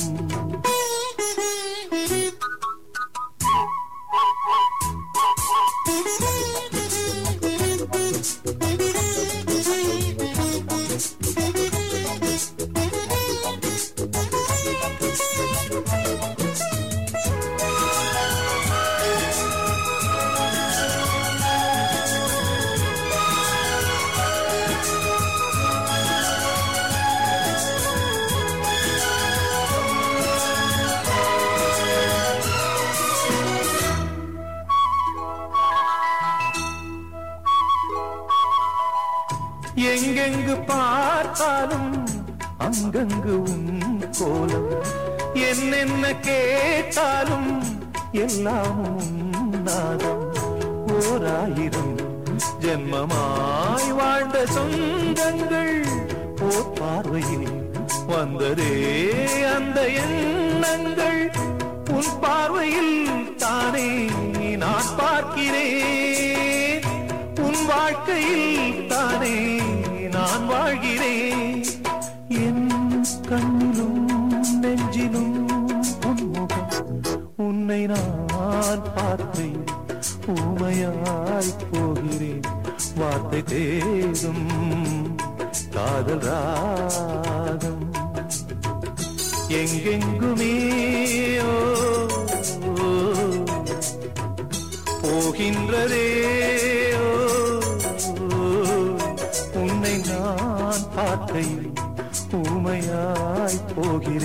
எங்கெங்கு பார்த்தாலும் அங்கங்கு உன் கோலம் என்னென்ன கேட்டாலும் எல்லாம் உன் நாதம் ஓராயிரம் ஜென்மமாய் வாழ்ந்த சொந்தங்கள் ஓர் பார்வையில் வந்ததே அந்த எண்ணங்கள் உன் பார்வையில் தானே நான் பார்க்கிறேன் உன் வாழ்க்கையில் தானே நான் வாழ்கிறேன் என் கண்ணிலும் நெஞ்சிலும் உன்முகம் உன்னை நான் பார்த்தேன் ஊமையாய் போகிறேன் வார்த்தை தேடும் காதல் ராகம் எங்கெங்குமே ஓ, ஓ, போகின்றதே ஓ, ஓ, உன்னை நான் பார்க்கையில் ஊமையாய் போகிறேன்